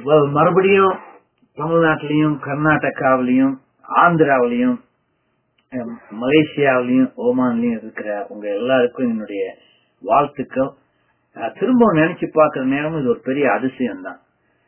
well, மறுபடியும் தமிழ்நாட்டிலையும் கர்நாடகாவிலையும் ஆந்திராவிலையும் அஹ், மலேசியாவிலையும் ஓமான்லயும் இருக்கிற உங்க எல்லாருக்கும் என்னுடைய வாழ்த்துக்கள் அஹ், திரும்ப நினைச்சு பார்க்கிற நேரம் இது ஒரு பெரிய அதிசயம் தான்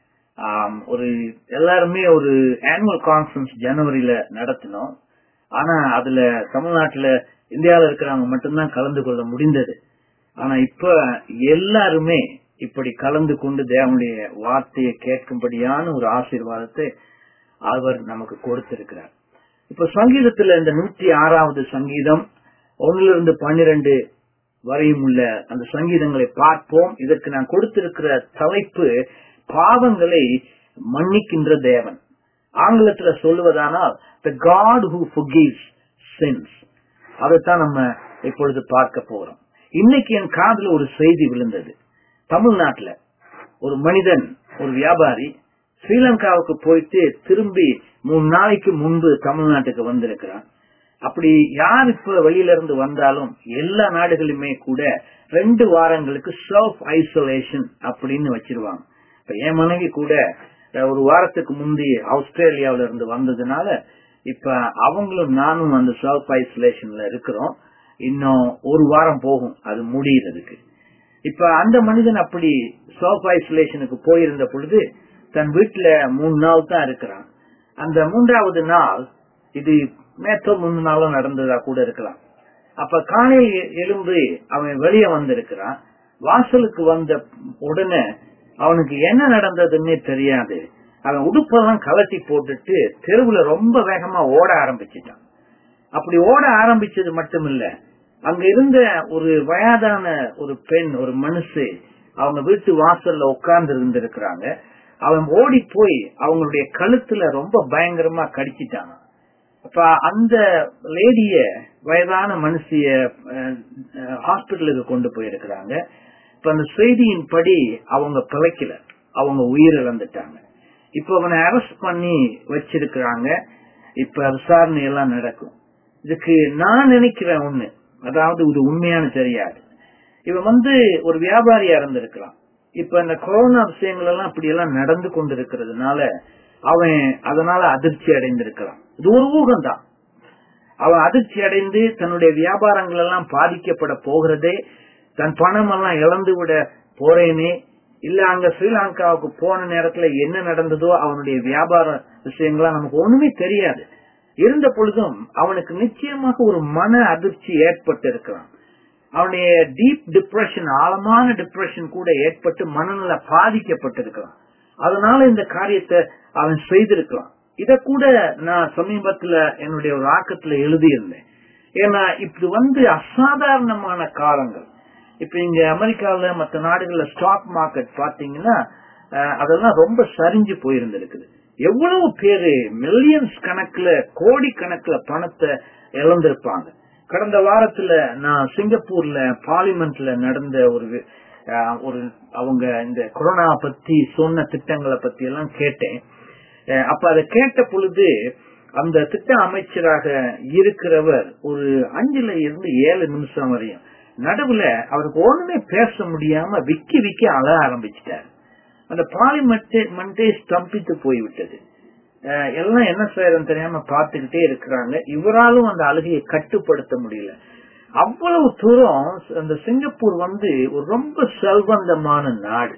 ஒரு எல்லாருமே ஒரு ஆனுவல் கான்ஃபரன்ஸ் ஜனவரியில நடத்தினோம் ஆனா அதுல தமிழ்நாட்டுல இந்தியாவில இருக்கிறவங்க மட்டும்தான் கலந்து கொள்ள முடிந்தது ஆனா இப்ப எல்லாருமே இப்படி கலந்து கொண்டு தேவனுடைய வார்த்தையை கேட்கும்படியான ஒரு ஆசீர்வாதத்தை அவர் நமக்கு கொடுத்திருக்கிறார் இப்ப சங்கீதத்துல இந்த நூற்றி ஆறாவது சங்கீதம் ஒன்னுல இருந்து பன்னிரண்டு வரையும் உள்ள அந்த சங்கீதங்களை பார்ப்போம் இதற்கு நான் கொடுத்திருக்கிற தலைப்பு பாவங்களை மன்னிக்கின்ற தேவன் ஆங்கிலத்துல சொல்லுவதானால் the God who forgives sins அதைத்தான் நம்ம இப்பொழுது பார்க்க போறோம் இன்னைக்கு என் காதுல ஒரு செய்தி விழுந்தது தமிழ்நாட்டுல ஒரு மனிதன் ஒரு வியாபாரி ஸ்ரீலங்காவுக்கு போயிட்டு திரும்பி மூணு நாளைக்கு முன்பு தமிழ்நாட்டுக்கு வந்திருக்கிறான் அப்படி யார் இப்ப வெளியில இருந்து வந்தாலும் எல்லா நாடுகளுமே கூட ரெண்டு வாரங்களுக்கு செல்ஃப் ஐசோலேஷன் அப்படின்னு வச்சிருவாங்க இப்ப என் மனைவி கூட அஹ், ஒரு வாரத்துக்கு முந்தி ஆஸ்திரேலியாவில இருந்து வந்ததுனால இப்ப அவங்களும் நானும் அந்த செல்ஃப் ஐசோலேஷன்ல இருக்கிறோம் இன்னும் ஒரு வாரம் போகும் அது முடியறதுக்கு இப்ப அந்த மனிதன் அப்படி செல்ஃப் ஐசோலேஷனுக்கு போயிருந்த பொழுது தன் வீட்டுல மூணு நாள் தான் இருக்கிறான் அந்த மூன்றாவது நாள் இது நேற்றோ மூணு நாளும் நடந்ததா கூட இருக்கலாம் அப்ப காலையில் எ- எழும்பி அவன் வெளியே வந்திருக்கிறான் வாசலுக்கு வந்த உடனே அவனுக்கு என்ன நடந்ததுன்னே தெரியாது அவன் உடுப்பெல்லாம் கலட்டி போட்டுட்டு தெருவுல ரொம்ப வேகமா ஓட ஆரம்பிச்சிட்டான் அப்படி ஓட ஆரம்பிச்சது மட்டும் இல்ல அங்க இருந்த ஒரு வயதான ஒரு பெண் ஒரு மனுஷு அவங்க வீட்டு வாசல்ல உட்கார்ந்து இருந்திருக்கிறாங்க அவன் ஓடி போய் அவங்களுடைய கழுத்துல ரொம்ப பயங்கரமா கடிச்சிட்டான் அப்ப அந்த லேடிய வயதான மனுஷிய ஹாஸ்பிட்டலுக்கு கொண்டு போயிருக்கிறாங்க இப்ப அந்த செய்தியின் படி அவங்க பிழைக்கல அவங்க உயிர் இழந்துட்டாங்க இப்ப அவனை அரெஸ்ட் பண்ணி வச்சிருக்கிறாங்க இப்ப விசாரணை எல்லாம் நடக்கும் இதுக்கு நான் நினைக்கிறேன் ஒண்ணு அதாவது இது உண்மையான தெரியாது இவன் வந்து ஒரு வியாபாரியா இருந்திருக்கலாம் இப்ப இந்த கொரோனா விஷயங்கள் எல்லாம் இப்படி எல்லாம் நடந்து கொண்டிருக்கிறதுனால அவன் அதனால அதிர்ச்சி அடைந்திருக்கலாம் இது ஒரு ஊகம்தான் அவன் அதிர்ச்சி அடைந்து தன்னுடைய வியாபாரங்கள் எல்லாம் பாதிக்கப்பட போகிறதே தன் பணம் எல்லாம் இழந்து விட போறேனே இல்ல அங்க ஸ்ரீலங்காவுக்கு போன நேரத்துல என்ன நடந்ததோ அவனுடைய வியாபார விஷயங்கள்லாம் நமக்கு ஒண்ணுமே தெரியாது இருந்த பொழுதும் அவனுக்கு நிச்சயமாக ஒரு மன அதிர்ச்சி ஏற்பட்டு இருக்கலாம் அவனுடைய டீப் டிப்ரெஷன் ஆழமான டிப்ரெஷன் கூட ஏற்பட்டு மனநல பாதிக்கப்பட்டிருக்கலாம் அதனால இந்த காரியத்தை அவன் செய்திருக்கலாம் இத கூட நான் சமீபத்துல என்னுடைய ஒரு ஆக்கத்துல எழுதியிருந்தேன் ஏன்னா இப்படி வந்து அசாதாரணமான காலங்கள் இப்ப இங்க அமெரிக்காவில மற்ற நாடுகள்ல ஸ்டாக் மார்க்கெட் பாத்தீங்கன்னா அஹ், அதெல்லாம் ரொம்ப சரிஞ்சு போயிருந்திருக்குது எவ்வளவு பேரு மில்லியன்ஸ் கணக்குல கோடி கணக்குல பணத்தை இழந்திருப்பாங்க கடந்த வாரத்துல நான் சிங்கப்பூர்ல பார்லிமெண்ட்ல நடந்த ஒரு வி- அஹ், ஒரு அவங்க இந்த கொரோனா பத்தி சொன்ன திட்டங்களை பத்தி எல்லாம் கேட்டேன் அஹ், அப்ப அதை கேட்ட பொழுது அந்த திட்ட அமைச்சராக இருக்கிறவர் ஒரு அஞ்சுல இருந்து ஏழு நிமிஷம் வரையும் நடுவுல அவருக்கு ஒண்ணுமே பேச முடியாம விக்கி விக்கி அழ ஆரம்பிச்சிட்டாரு அந்த பார்லிமெண்ட் மண்டே ஸ்தம்பித்து போய்விட்டது அஹ் எல்லாம் என்ன செய்யறதுன்னு தெரியாம பார்த்துக்கிட்டே இருக்கிறாங்க இவராலும் அந்த அழுகையை கட்டுப்படுத்த முடியல அவ்வளவு தூரம் அந்த சிங்கப்பூர் வந்து ஒரு ரொம்ப செல்வந்தமான நாடு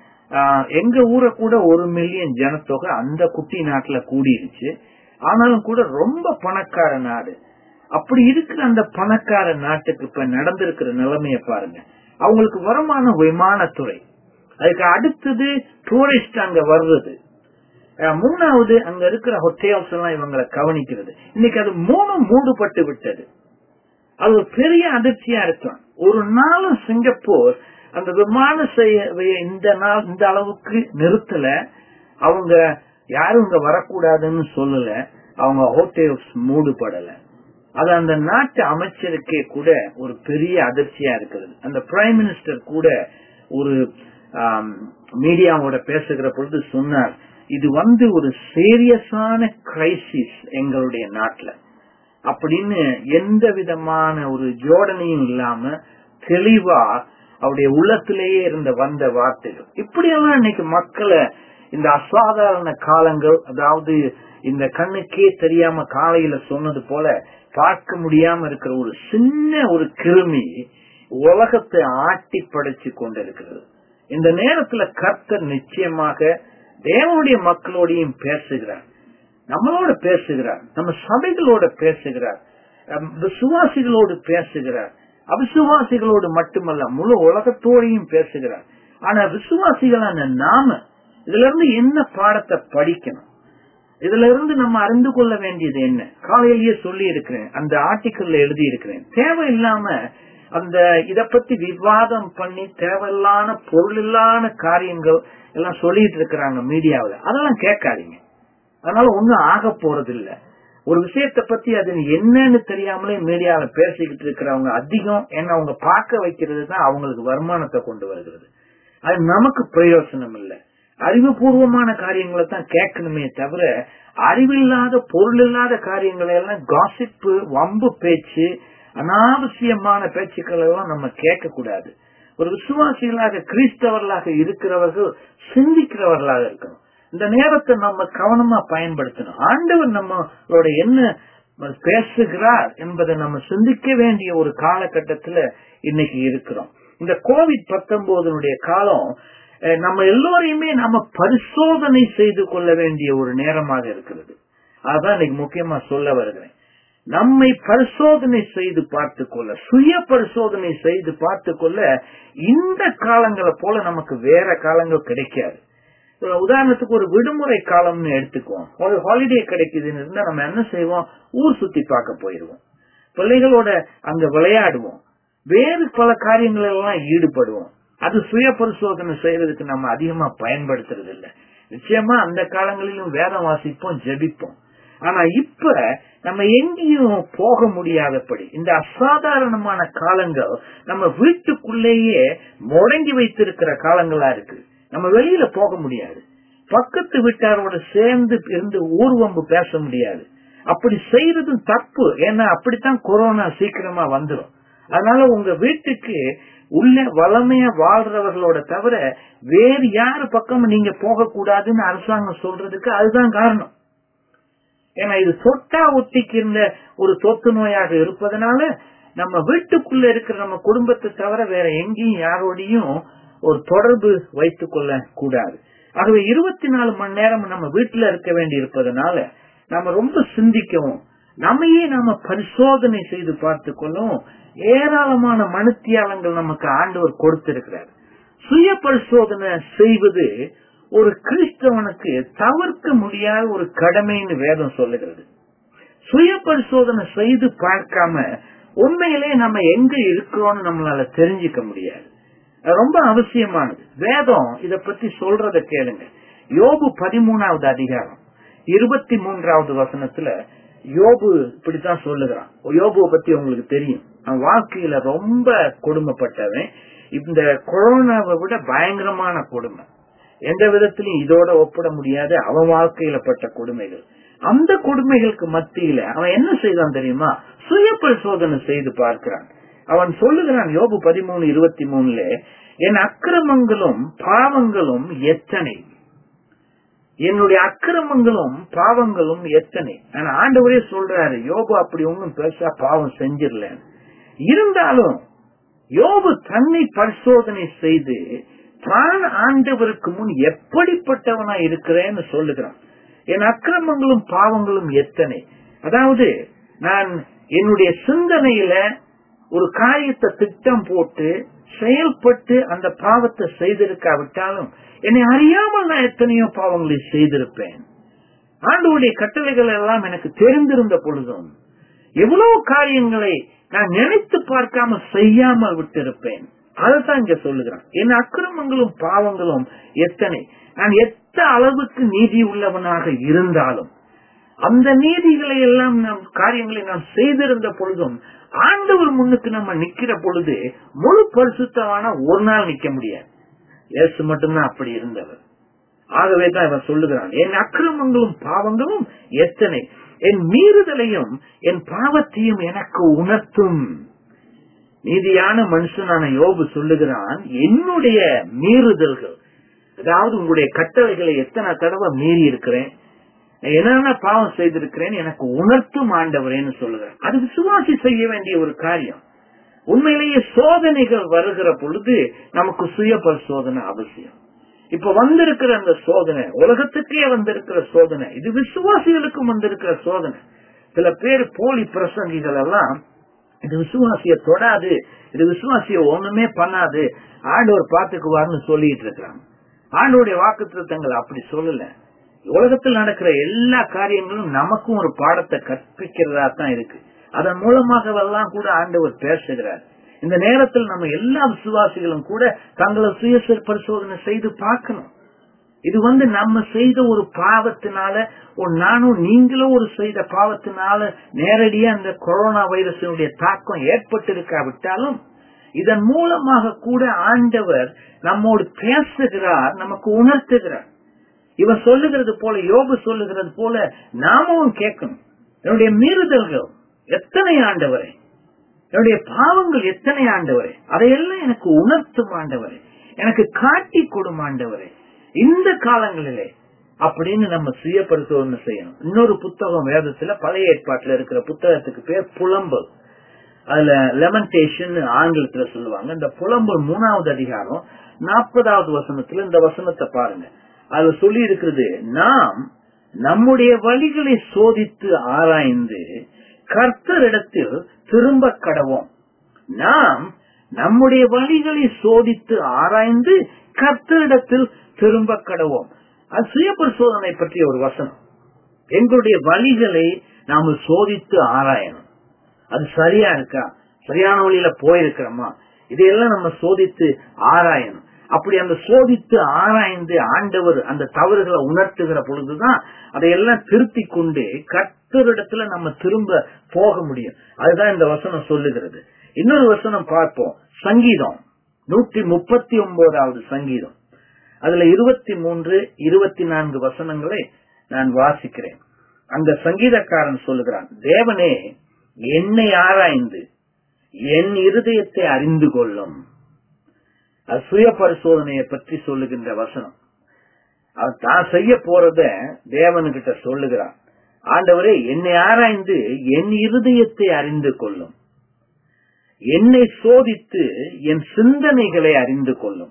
ஆஹ் எங்க ஊரை கூட ஒரு மில்லியன் ஜனத்தொகை அந்த குட்டி நாட்டுல கூடிருச்சு ஆனாலும் கூட ரொம்ப பணக்கார நாடு அப்படி இருக்கிற அந்த பணக்கார நாட்டுக்கு இப்ப நடந்திருக்கிற நிலைமைய பாருங்க அவங்களுக்கு வருமானம் விமானத்துறை அதுக்கு அடுத்தது டூரிஸ்ட் அங்க வர்றது அஹ் மூணாவது அங்க இருக்கிற ஹோட்டல்ஸ் எல்லாம் இவங்களை கவனிக்கிறது இன்னைக்கு அது மூணும் மூடுபட்டு விட்டது அது ஒரு பெரிய அதிர்ச்சியா இருக்கும் ஒரு நாளும் சிங்கப்பூர் அந்த விமான சேவையை இந்த நாள் இந்த அளவுக்கு நிறுத்தல அவங்க யாரும் இங்க வரக்கூடாதுன்னு சொல்லல அவங்க ஹோட்டல்ஸ் மூடுபடல அது அந்த நாட்டு அமைச்சருக்கே கூட ஒரு பெரிய அதிர்ச்சியா இருக்கிறது அந்த பிரைம் மினிஸ்டர் கூட ஒரு மீடியாவோட பேசுகிற பொழுது சொன்னார் இது வந்து ஒரு சீரியஸான கிரைசிஸ் எங்களுடைய நாட்டுல அப்படின்னு எந்த விதமான ஒரு ஜோடனையும் இல்லாம தெளிவா அவருடைய உள்ளத்திலேயே இருந்த வந்த வார்த்தைகள் இப்படியெல்லாம் இன்னைக்கு மக்களை இந்த அசாதாரண காலங்கள் அதாவது இந்த கண்ணுக்கே தெரியாம காலையில சொன்னது போல பார்க்க முடியாம இருக்கிற ஒரு சின்ன ஒரு கிருமி உலகத்தை ஆட்டி படைச்சு கொண்டிருக்கிறது இந்த நேரத்துல கர்த்தர் நிச்சயமாக தேவனுடைய மக்களோடையும் பேசுகிறார் நம்மளோட பேசுகிறார் நம்ம சபைகளோட பேசுகிறார் அஹ் விசுவாசிகளோடு பேசுகிறார் அவிசுவாசிகளோடு மட்டுமல்ல முழு உலகத்தோடையும் பேசுகிறார் ஆனா விசுவாசிகளான நாம இதுல இருந்து என்ன பாடத்தை படிக்கணும் இதுல இருந்து நம்ம அறிந்து கொள்ள வேண்டியது என்ன காலையிலேயே சொல்லி இருக்கிறேன் அந்த ஆர்டிக்கல்ல எழுதி இருக்கிறேன் தேவையில்லாம அந்த இத பத்தி விவாதம் பண்ணி தேவையில்லான பொருள் இல்லாத காரியங்கள் எல்லாம் சொல்லிட்டு இருக்கிறாங்க மீடியாவில் அதெல்லாம் கேட்காதீங்க அதனால ஒண்ணும் ஆக போறது இல்ல ஒரு விஷயத்த பத்தி அது என்னன்னு தெரியாமலே மீடியால பேசிக்கிட்டு இருக்கிறவங்க அதிகம் ஏன்னா அவங்க பார்க்க வைக்கிறது தான் அவங்களுக்கு வருமானத்தை கொண்டு வருகிறது அது நமக்கு பிரயோசனம் இல்லை அறிவுபூர்வமான காரியங்களை தான் கேட்கணுமே தவிர அறிவில்லாத பொருள் இல்லாத காரியங்களை எல்லாம் காசிப்பு வம்பு பேச்சு அனாவசியமான பேச்சுக்களை எல்லாம் நம்ம கேட்க கூடாது ஒரு விசுவாசிகளாக கிறிஸ்தவர்களாக இருக்கிறவர்கள் சிந்திக்கிறவர்களாக இருக்கணும் இந்த நேரத்தை நம்ம கவனமா பயன்படுத்தணும் ஆண்டவர் நம்மளோட என்ன பேசுகிறார் என்பதை நம்ம சிந்திக்க வேண்டிய ஒரு காலகட்டத்துல இன்னைக்கு இருக்கிறோம் இந்த கோவிட் பத்தொன்பதனுடைய காலம் அஹ், நம்ம எல்லோரையுமே நம்ம பரிசோதனை செய்து கொள்ள வேண்டிய ஒரு நேரமாக இருக்கிறது அதான் இன்னைக்கு முக்கியமா சொல்ல வருகிறேன் நம்மை பரிசோதனை செய்து பார்த்துக் கொள்ள சுய பரிசோதனை செய்து பார்த்துக் கொள்ள இந்த காலங்களை போல நமக்கு வேற காலங்கள் கிடைக்காது இப்ப உதாரணத்துக்கு ஒரு விடுமுறை காலம்னு எடுத்துக்குவோம் ஒரு ஹாலிடே கிடைக்குதுன்னு இருந்தா நம்ம என்ன செய்வோம் ஊர் சுத்தி பார்க்க போயிருவோம் பிள்ளைகளோட அங்க விளையாடுவோம் வேறு பல காரியங்கள் எல்லாம் ஈடுபடுவோம் அது சுய பரிசோதனை செய்யறதுக்கு நம்ம அதிகமா பயன்படுத்துறது இல்ல நிச்சயமா அந்த காலங்களிலும் வேதம் வாசிப்போம் ஜெபிப்போம் ஆனா இப்ப நம்ம எங்கேயும் போக முடியாதபடி இந்த அசாதாரணமான காலங்கள் நம்ம வீட்டுக்குள்ளேயே முடங்கி வைத்திருக்கிற காலங்களா இருக்கு நம்ம வெளியில போக முடியாது பக்கத்து வீட்டாரோட சேர்ந்து இருந்து ஊர்வம்பு பேச முடியாது அப்படி செய்யறதும் தப்பு ஏன்னா அப்படித்தான் கொரோனா சீக்கிரமா வந்துடும் அதனால உங்க வீட்டுக்கு உள்ள வளமையா வாழ்றவர்களோட தவிர வேறு யாரு பக்கமும் நீங்க போக கூடாதுன்னு அரசாங்கம் சொல்றதுக்கு அதுதான் காரணம் ஏன்னா இது சொட்டா ஒட்டிக்கின்ற ஒரு தொத்து நோயாக இருப்பதனால நம்ம வீட்டுக்குள்ள இருக்கிற நம்ம குடும்பத்தை தவிர வேற எங்கேயும் யாரோடையும் ஒரு தொடர்பு வைத்துக் கொள்ள கூடாது ஆகவே இருபத்தி நாலு மணி நேரம் நம்ம வீட்டுல இருக்க வேண்டி இருப்பதனால நம்ம ரொம்ப சிந்திக்கவும் நம்மையே நாம பரிசோதனை செய்து பார்த்து கொள்ளவும் ஏராளமான மனுத்தியாலங்கள் நமக்கு ஆண்டவர் கொடுத்திருக்கிறார் சுய பரிசோதனை செய்வது ஒரு கிறிஸ்தவனுக்கு தவிர்க்க முடியாத ஒரு கடமைன்னு வேதம் சொல்லுகிறது சுய பரிசோதனை செய்து பார்க்காம உண்மையிலே நம்ம எங்க இருக்கிறோம்னு நம்மளால தெரிஞ்சுக்க முடியாது அது ரொம்ப அவசியமானது வேதம் இத பத்தி சொல்றத கேளுங்க யோபு பதிமூணாவது அதிகாரம் இருபத்தி மூன்றாவது வசனத்துல யோபு இப்படித்தான் சொல்லுகிறான் யோபுவை பத்தி உங்களுக்கு தெரியும் அவன் வாழ்க்கையில ரொம்ப கொடுமைப்பட்டவன் இந்த கொரோனாவை விட பயங்கரமான கொடுமை எந்த விதத்திலும் இதோட ஒப்பிட முடியாத அவன் வாழ்க்கையில பட்ட கொடுமைகள் அந்த கொடுமைகளுக்கு மத்தியில அவன் என்ன செய்தான் தெரியுமா சுய பரிசோதனை செய்து பார்க்கிறான் அவன் சொல்லுகிறான் யோபு பதிமூணு இருபத்தி மூணுல என் அக்கிரமங்களும் பாவங்களும் எத்தனை என்னுடைய அக்கிரமங்களும் பாவங்களும் எத்தனை ஆனா ஆண்டவரே சொல்றாரு யோபு அப்படி ஒன்னும் பெருசா பாவம் செஞ்சிடல இருந்தாலும் யோபு தன்னை பரிசோதனை செய்து தான் ஆண்டவருக்கு முன் எப்படிப்பட்டவனா இருக்கிறேன்னு சொல்லுகிறான் என் அக்கிரமங்களும் பாவங்களும் எத்தனை அதாவது நான் என்னுடைய சிந்தனையில ஒரு காரியத்தை திட்டம் போட்டு செயல்பட்டு அந்த பாவத்தை செய்திருக்காவிட்டாலும் என்னை அறியாமல் நான் எத்தனையோ பாவங்களை செய்திருப்பேன் ஆண்டவுடைய கட்டளைகள் எல்லாம் எனக்கு தெரிந்திருந்த பொழுதும் எவ்வளவு காரியங்களை நான் நினைத்து பார்க்காம செய்யாமல் விட்டிருப்பேன் அதைத்தான் இங்க சொல்லுகிறான் என் அக்கிரமங்களும் பாவங்களும் எத்தனை நான் எத்த அளவுக்கு நீதி உள்ளவனாக இருந்தாலும் அந்த நீதிகளை எல்லாம் நாம் காரியங்களை நாம் செய்திருந்த பொழுதும் ஆண்டவர் முன்னுக்கு நம்ம நிக்கிற பொழுது முழு பரிசுத்தமான ஒரு நாள் நிக்க முடியாது இயேசு மட்டும்தான் அப்படி இருந்தவர் ஆகவே தான் இவன் சொல்லுகிறான் என் அக்கிரமங்களும் பாவங்களும் எத்தனை என் மீறுதலையும் என் பாவத்தையும் எனக்கு உணர்த்தும் நீதியான மனுஷனான யோபு சொல்லுகிறான் என்னுடைய மீறுதல்கள் அதாவது உங்களுடைய கட்டளைகளை எத்தனை தடவை மீறி இருக்கிறேன் நான் என்னென்ன பாவம் செய்திருக்கிறேன் எனக்கு உணர்த்தும் ஆண்டவரேன்னு சொல்லுகிறேன் அது விசுவாசி செய்ய வேண்டிய ஒரு காரியம் உண்மையிலேயே சோதனைகள் வருகிற பொழுது நமக்கு சுய பரிசோதனை அவசியம் இப்ப வந்திருக்கிற அந்த சோதனை உலகத்துக்கே வந்திருக்கிற சோதனை இது விசுவாசிகளுக்கும் வந்திருக்கிற சோதனை சில பேர் போலி பிரசங்கிகள் எல்லாம் இது விசுவாசிய தொடாது இது விசுவாசிய ஒண்ணுமே பண்ணாது ஆண்டவர் பாத்துக்குவார்னு சொல்லிட்டு இருக்கிறாங்க ஆண்டோடைய வாக்குத்தங்கள் அப்படி சொல்லல உலகத்தில் நடக்கிற எல்லா காரியங்களும் நமக்கும் ஒரு பாடத்தை கற்பிக்கிறதா தான் இருக்கு அதன் மூலமாக எல்லாம் கூட ஆண்டவர் பேசுகிறார் இந்த நேரத்தில் நம்ம எல்லா விசுவாசிகளும் கூட தங்களை சுய பரிசோதனை செய்து பார்க்கணும் இது வந்து நம்ம செய்த ஒரு பாவத்தினால ஒரு நானும் நீங்களும் ஒரு செய்த பாவத்தினால நேரடியா அந்த கொரோனா வைரஸினுடைய தாக்கம் ஏற்பட்டிருக்காவிட்டாலும் இதன் மூலமாக கூட ஆண்டவர் நம்மோடு பேசுகிறார் நமக்கு உணர்த்துகிறார் இவன் சொல்லுகிறது போல யோபு சொல்லுகிறது போல நாமும் கேட்கணும் என்னுடைய மீறுதல்கள் எத்தனை ஆண்டவரே என்னுடைய பாவங்கள் எத்தனை ஆண்டவரே அதையெல்லாம் எனக்கு உணர்த்தும் ஆண்டவரே எனக்கு காட்டி கொடும் ஆண்டவரே இந்த காலங்களிலே அப்படின்னு நம்ம சுய பரிசோதனை செய்யணும் இன்னொரு புத்தகம் வேதத்துல பழைய ஏற்பாட்டுல இருக்கிற புத்தகத்துக்கு பேர் புலம்பல் அதுல லெமன்டேஷன் ஆங்கிலத்துல சொல்லுவாங்க இந்த புலம்பல் மூணாவது அதிகாரம் நாற்பதாவது வசனத்துல இந்த வசனத்தை பாருங்க அதுல சொல்லி இருக்கிறது நாம் நம்முடைய வழிகளை சோதித்து ஆராய்ந்து கர்த்தரிடத்தில் திரும்ப கடவோம் நாம் நம்முடைய வழிகளை சோதித்து ஆராய்ந்து கர்த்தரிடத்தில் திரும்ப கடவோம் அது சுய பரிசோதனை பற்றிய ஒரு வசனம் எங்களுடைய வழிகளை நாம சோதித்து ஆராயணும் அது சரியா இருக்கா சரியான வழியில போயிருக்கிறோமா இதையெல்லாம் நம்ம சோதித்து ஆராயணும் அப்படி அந்த சோதித்து ஆராய்ந்து ஆண்டவர் அந்த தவறுகளை உணர்த்துகிற பொழுதுதான் அதையெல்லாம் திருத்தி கொண்டு கர்த்தரிடத்துல நம்ம திரும்ப போக முடியும் அதுதான் இந்த வசனம் சொல்லுகிறது இன்னொரு வசனம் பார்ப்போம் சங்கீதம் நூற்றி முப்பத்தி ஒன்பதாவது சங்கீதம் அதுல இருபத்தி மூன்று இருபத்தி நான்கு வசனங்களை நான் வாசிக்கிறேன் அந்த சங்கீதக்காரன் சொல்லுகிறான் தேவனே என்னை ஆராய்ந்து என் இருதயத்தை அறிந்து கொள்ளும் அது சுய பரிசோதனையை பற்றி சொல்லுகின்ற வசனம் அவர் தான் செய்ய போறத தேவனுகிட்ட சொல்லுகிறான் ஆண்டவரே என்னை ஆராய்ந்து என் இருதயத்தை அறிந்து கொள்ளும் என்னை சோதித்து என் சிந்தனைகளை அறிந்து கொள்ளும்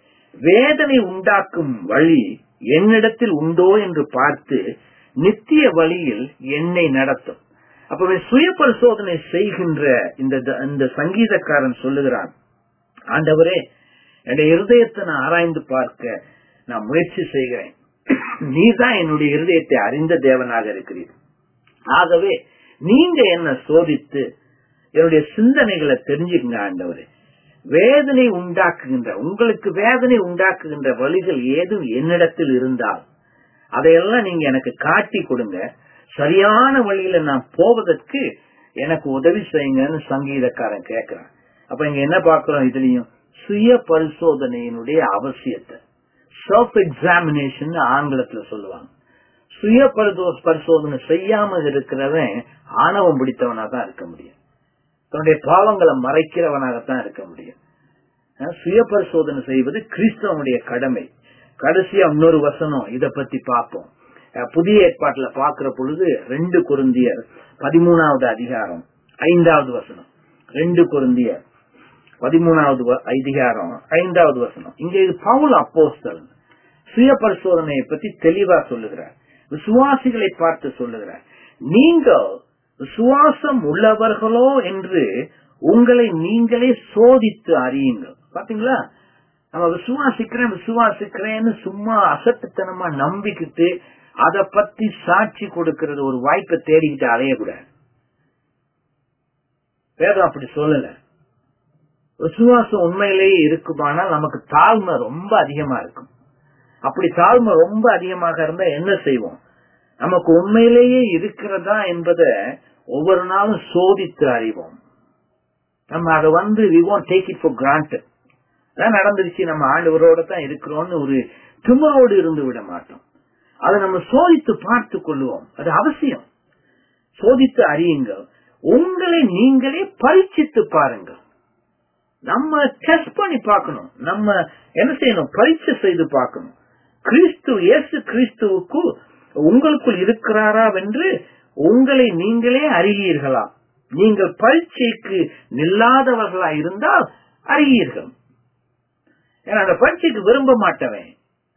வேதனை உண்டாக்கும் வழி என்னிடத்தில் உண்டோ என்று பார்த்து நித்திய வழியில் என்னை நடத்தும் அப்பவே சுய பரிசோதனை செய்கின்ற இந்த இந்த சங்கீதக்காரன் சொல்லுகிறான் ஆண்டவரே என்னுடைய இருதயத்தை நான் ஆராய்ந்து பார்க்க நான் முயற்சி செய்கிறேன் நீதான் என்னுடைய இருதயத்தை அறிந்த தேவனாக இருக்கிறீர் ஆகவே நீங்க என்ன சோதித்து என்னுடைய சிந்தனைகளை தெரிஞ்சுக்கங்க ஆண்டவரே வேதனை உண்டாக்குகின்ற உங்களுக்கு வேதனை உண்டாக்குகின்ற வழிகள் ஏதும் என்னிடத்தில் இருந்தால் அதையெல்லாம் நீங்க எனக்கு காட்டி கொடுங்க சரியான வழியில நான் போவதற்கு எனக்கு உதவி செய்யுங்கன்னு சங்கீதக்காரன் கேட்கிறான் அப்ப இங்க என்ன பார்க்கிறோம் இதுலயும் சுய பரிசோதனையினுடைய அவசியத்தை செல்ஃப் எக்ஸாமினேஷன் ஆங்கிலத்துல சொல்லுவாங்க சுய பரிசோதனை செய்யாம இருக்கிறவன் ஆணவம் பிடித்தவனா தான் இருக்க முடியும் தன்னுடைய பாவங்களை மறைக்கிறவனாகத்தான் இருக்க முடியும் சுய பரிசோதனை செய்வது கிறிஸ்தவனுடைய கடமை கடைசியா இன்னொரு வசனம் இத பத்தி பார்ப்போம் புதிய ஏற்பாட்டுல பாக்குற பொழுது ரெண்டு குருந்தியர் பதிமூணாவது அதிகாரம் ஐந்தாவது வசனம் ரெண்டு குருந்தியர் பதிமூணாவது அதிகாரம் ஐந்தாவது வசனம் இங்க இது பவுல் அப்போஸ்தல் சுய பரிசோதனையை பத்தி தெளிவா சொல்லுகிறார் விசுவாசிகளை பார்த்து சொல்லுகிறார் நீங்கள் விசுவாசம் உள்ளவர்களோ என்று உங்களை நீங்களே சோதித்து அறியுங்கள் பாத்தீங்களா நம்ம விசுவாசிக்கிறேன் விசுவாசிக்கிறேன்னு சும்மா அசட்டுத்தனமா நம்பிக்கிட்டு அதை பத்தி சாட்சி கொடுக்கறது ஒரு வாய்ப்பை தேடிக்கிட்டு அலையக்கூடாது வேதம் அப்படி சொல்லல விசுவாசம் உண்மையிலேயே இருக்குமானால் நமக்கு தாழ்மை ரொம்ப அதிகமா இருக்கும் அப்படி தாழ்மை ரொம்ப அதிகமாக இருந்தா என்ன செய்வோம் நமக்கு உண்மையிலேயே இருக்கிறதா என்பதை ஒவ்வொரு நாளும் சோதித்து அறிவோம் நம்ம அதை வந்து we want take it for granted அதான் நடந்துருச்சு நம்ம ஆண்டவரோட தான் இருக்கிறோம்னு ஒரு திமரோடு இருந்து விட மாட்டோம் அதை நம்ம சோதித்து பார்த்து கொள்வோம் அது அவசியம் சோதித்து அறியுங்கள் உங்களை நீங்களே பரீட்சித்து பாருங்கள் நம்ம டெஸ்ட் பண்ணி பார்க்கணும் நம்ம என்ன செய்யணும் பரீட்சை செய்து பார்க்கணும் கிறிஸ்து இயேசு கிறிஸ்துவுக்கு உங்களுக்குள் இருக்கிறாரா என்று உங்களை நீங்களே அறியீர்களா நீங்கள் பரீட்சைக்கு நில்லாதவர்களா இருந்தால் அறியீர்கள் ஏன்னா அந்த பரீட்சைக்கு விரும்ப மாட்டவன்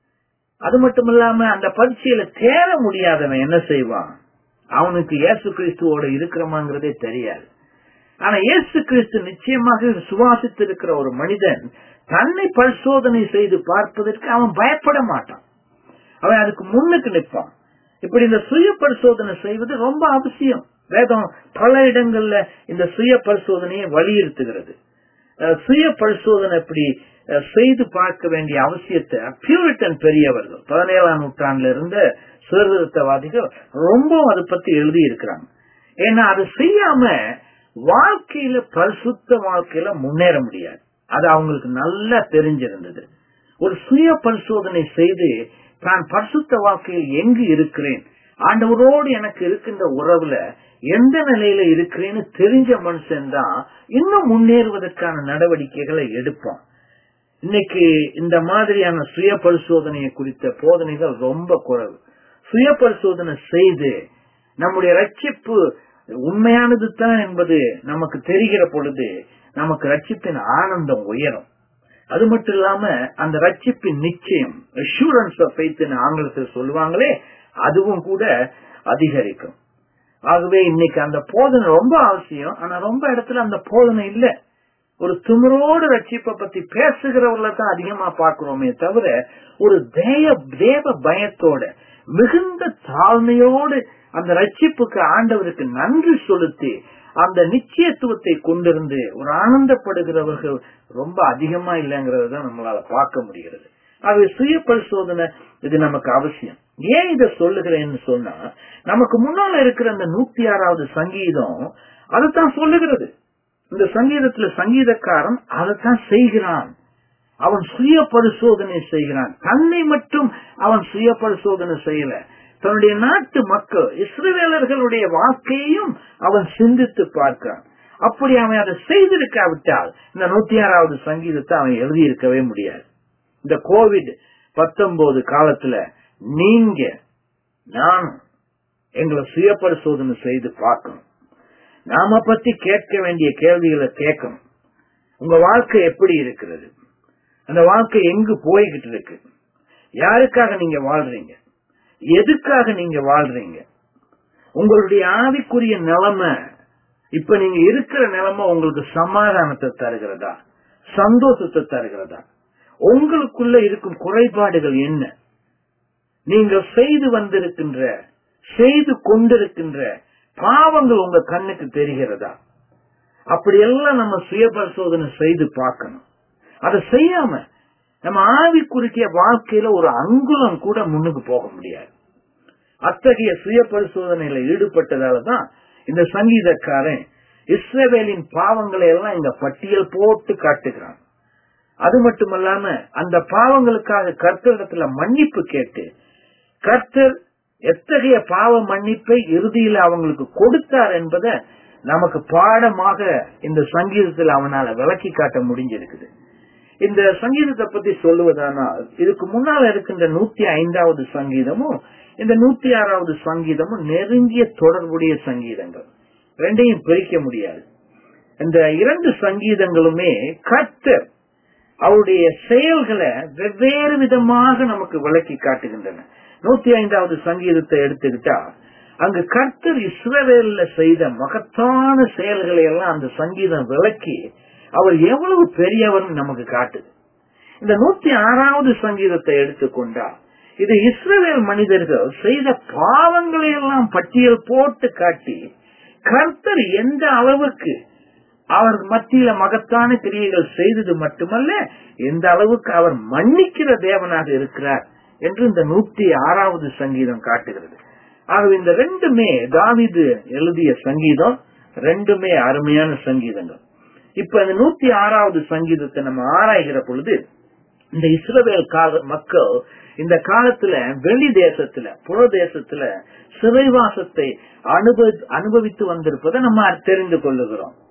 அது மட்டும் இல்லாம அந்த பரீட்சையில தேர முடியாதவன் என்ன செய்வான் அவனுக்கு இயேசு கிறிஸ்துவோட இருக்கிறோமாங்கிறதே தெரியாது ஆனா இயேசு கிறிஸ்து நிச்சயமாக சுவாசித்து இருக்கிற ஒரு மனிதன் தன்னை பரிசோதனை செய்து பார்ப்பதற்கு அவன் பயப்பட மாட்டான் அவன் அதுக்கு முன்னுக்கு நிற்பான் இப்படி இந்த சுய பரிசோதனை செய்வது ரொம்ப அவசியம் வேதம் பல இடங்கள்ல இந்த சுய பரிசோதனையை வலியுறுத்துகிறது அஹ் சுய பரிசோதனை இப்படி அஹ், செய்து பார்க்க வேண்டிய அவசியத்தை பியூரிட்டன் பெரியவர்கள் பதினேழாம் நூற்றாண்டுல இருந்த சீர்திருத்தவாதிகள் ரொம்ப அதை பத்தி எழுதி இருக்கிறாங்க ஏன்னா அது செய்யாம வாழ்க்கையில பரிசுத்த வாழ்க்கையில முன்னேற முடியாது அது அவங்களுக்கு நல்லா தெரிஞ்சிருந்தது ஒரு சுய பரிசோதனை செய்து தான் பரிசுத்த வாழ்க்கையில் எங்கு இருக்கிறேன் ஆண்டவரோடு எனக்கு இருக்கின்ற உறவுல எந்த நிலையில இருக்கிறேன்னு தெரிஞ்ச மனுஷன் தான் இன்னும் முன்னேறுவதற்கான நடவடிக்கைகளை எடுப்பான் இன்னைக்கு இந்த மாதிரியான சுய பரிசோதனையை குறித்த போதனைகள் ரொம்ப குறைவு சுய பரிசோதனை செய்து நம்முடைய ரட்சிப்பு உண்மையானது தான் என்பது நமக்கு தெரிகிற பொழுது நமக்கு ரட்சிப்பின் ஆனந்தம் உயரும் அது மட்டும் இல்லாம அந்த ரட்சிப்பின் நிச்சயம் அஷூரன்ஸ் ஆஃப் ஃபெய்த் ஆங்கிலத்தில் சொல்லுவாங்களே அதுவும் கூட அதிகரிக்கும் ஆகவே இன்னைக்கு அந்த போதனை ரொம்ப அவசியம் ஆனா ரொம்ப இடத்துல அந்த போதனை இல்ல ஒரு திமிரோடு ரட்சிப்பை பத்தி பேசுகிறவர்களை தான் அதிகமா பாக்குறோமே தவிர ஒரு தேய தேவ பயத்தோட மிகுந்த தாழ்மையோடு அந்த ரட்சிப்புக்கு ஆண்டவருக்கு நன்றி செலுத்தி அந்த நிச்சயத்துவத்தை கொண்டிருந்து ஒரு ஆனந்தப்படுகிறவர்கள் ரொம்ப அதிகமா இல்லைங்கிறத தான் நம்மளால பார்க்க முடிகிறது ஆகவே சுய பரிசோதனை இது நமக்கு அவசியம் ஏன் இதை சொல்லுகிறேன்னு சொன்னா நமக்கு முன்னால இருக்கிற அந்த நூத்தி ஆறாவது சங்கீதம் அதைத்தான் சொல்லுகிறது இந்த சங்கீதத்துல சங்கீதக்காரன் அதைத்தான் செய்கிறான் அவன் சுய பரிசோதனை செய்கிறான் தன்னை மட்டும் அவன் சுய பரிசோதனை செய்யல தன்னுடைய நாட்டு மக்கள் இஸ்ரவேலர்களுடைய வாழ்க்கையையும் அவன் சிந்தித்து பார்க்கிறான் அப்படி அவன் அதை செய்திருக்காவிட்டால் இந்த நூத்தி ஆறாவது சங்கீதத்தை அவன் எழுதியிருக்கவே முடியாது இந்த கோவிட் பத்தொன்பது காலத்துல நீங்க நான் எங்களை சுய பரிசோதனை செய்து பார்க்கணும் நாம பத்தி கேட்க வேண்டிய கேள்விகளை கேட்கணும் உங்க வாழ்க்கை எப்படி இருக்கிறது அந்த வாழ்க்கை எங்கு போய்கிட்டு இருக்கு யாருக்காக நீங்க வாழ்றீங்க எதுக்காக நீங்க வாழ்றீங்க உங்களுடைய ஆவிக்குரிய நிலைமை இப்ப நீங்க இருக்கிற நிலைமை உங்களுக்கு சமாதானத்தை தருகிறதா சந்தோஷத்தை தருகிறதா உங்களுக்குள்ள இருக்கும் குறைபாடுகள் என்ன நீங்கள் செய்து வந்திருக்கின்ற செய்து கொண்டிருக்கின்ற பாவங்கள் உங்க கண்ணுக்கு தெரிகிறதா அப்படியெல்லாம் நம்ம சுய பரிசோதனை செய்து பார்க்கணும் அதை செய்யாம நம்ம ஆவிக்குறிக்கிய வாழ்க்கையில ஒரு அங்குலம் கூட முன்னுக்கு போக முடியாது அத்தகைய சுய பரிசோதனையில ஈடுபட்டதாலதான் இந்த சங்கீதக்காரன் இஸ்ரவேலின் பாவங்களை எல்லாம் இந்த பட்டியல் போட்டு காட்டுகிறான் அது மட்டுமல்லாம அந்த பாவங்களுக்காக கர்த்தரிடத்துல மன்னிப்பு கேட்டு கர்த்தர் எத்தகைய பாவ மன்னிப்பை இறுதியில் அவங்களுக்கு கொடுத்தார் என்பதை நமக்கு பாடமாக இந்த சங்கீதத்தில் அவனால விளக்கி காட்ட முடிஞ்சிருக்குது இந்த சங்கீதத்தை பத்தி சொல்லுவதானால் இதுக்கு முன்னால் இருக்கின்ற நூத்தி ஐந்தாவது சங்கீதமும் இந்த நூத்தி ஆறாவது சங்கீதமும் நெருங்கிய தொடர்புடைய சங்கீதங்கள் ரெண்டையும் பிரிக்க முடியாது இந்த இரண்டு சங்கீதங்களுமே கர்த்தர் அவருடைய செயல்களை வெவ்வேறு விதமாக நமக்கு விளக்கி காட்டுகின்றன நூத்தி ஐந்தாவது சங்கீதத்தை எடுத்துக்கிட்டா அங்கு கர்த்தர் இஸ்ரவேல்ல செய்த மகத்தான செயல்களை எல்லாம் அந்த சங்கீதம் விளக்கி அவர் எவ்வளவு பெரியவர் நமக்கு காட்டுது இந்த நூத்தி ஆறாவது சங்கீதத்தை எடுத்துக்கொண்டா இது இஸ்ரவேல் மனிதர்கள் செய்த பாவங்களை எல்லாம் பட்டியல் போட்டு காட்டி கர்த்தர் எந்த அளவுக்கு அவர் மத்தியில மகத்தான கிரியைகள் செய்தது மட்டுமல்ல எந்த அளவுக்கு அவர் மன்னிக்கிற தேவனாக இருக்கிறார் என்று இந்த நூத்தி ஆறாவது சங்கீதம் காட்டுகிறது ஆகவே இந்த ரெண்டுமே தாவிது எழுதிய சங்கீதம் ரெண்டுமே அருமையான சங்கீதங்கள் இப்ப இந்த நூத்தி ஆறாவது சங்கீதத்தை நம்ம ஆராய்கிற பொழுது இந்த இஸ்ரவேல் கால மக்கள் இந்த காலத்துல வெளி தேசத்துல புற தேசத்துல சிறைவாசத்தை அனுபவி அனுபவித்து வந்திருப்பதை நம்ம தெரிந்து கொள்ளுகிறோம்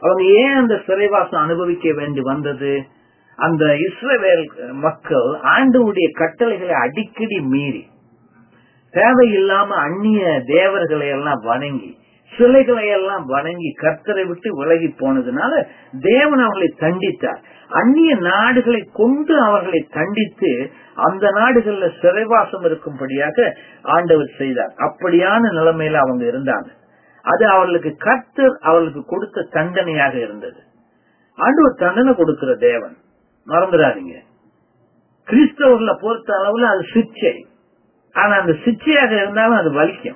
அவங்க ஏன் அந்த சிறைவாசம் அனுபவிக்க வேண்டி வந்தது அந்த இஸ்ரவேல் மக்கள் ஆண்டவுடைய கட்டளைகளை அடிக்கடி மீறி தேவையில்லாம அந்நிய தேவர்களை எல்லாம் வணங்கி சிலைகளை எல்லாம் வணங்கி கர்த்தரை விட்டு விலகி போனதுனால தேவன் அவர்களை தண்டித்தார் அந்நிய நாடுகளை கொண்டு அவர்களை தண்டித்து அந்த நாடுகள்ல சிறைவாசம் இருக்கும்படியாக ஆண்டவர் செய்தார் அப்படியான நிலைமையில அவங்க இருந்தாங்க அது அவர்களுக்கு கர்த்தர் அவர்களுக்கு கொடுத்த தண்டனையாக இருந்தது ஆண்டவர் தண்டனை கொடுக்கிற தேவன் மறந்துடாதீங்க கிறிஸ்தவர்களை பொறுத்த அளவுல அது சிச்சை ஆனா அந்த சிச்சையாக இருந்தாலும் அது வலிக்கும்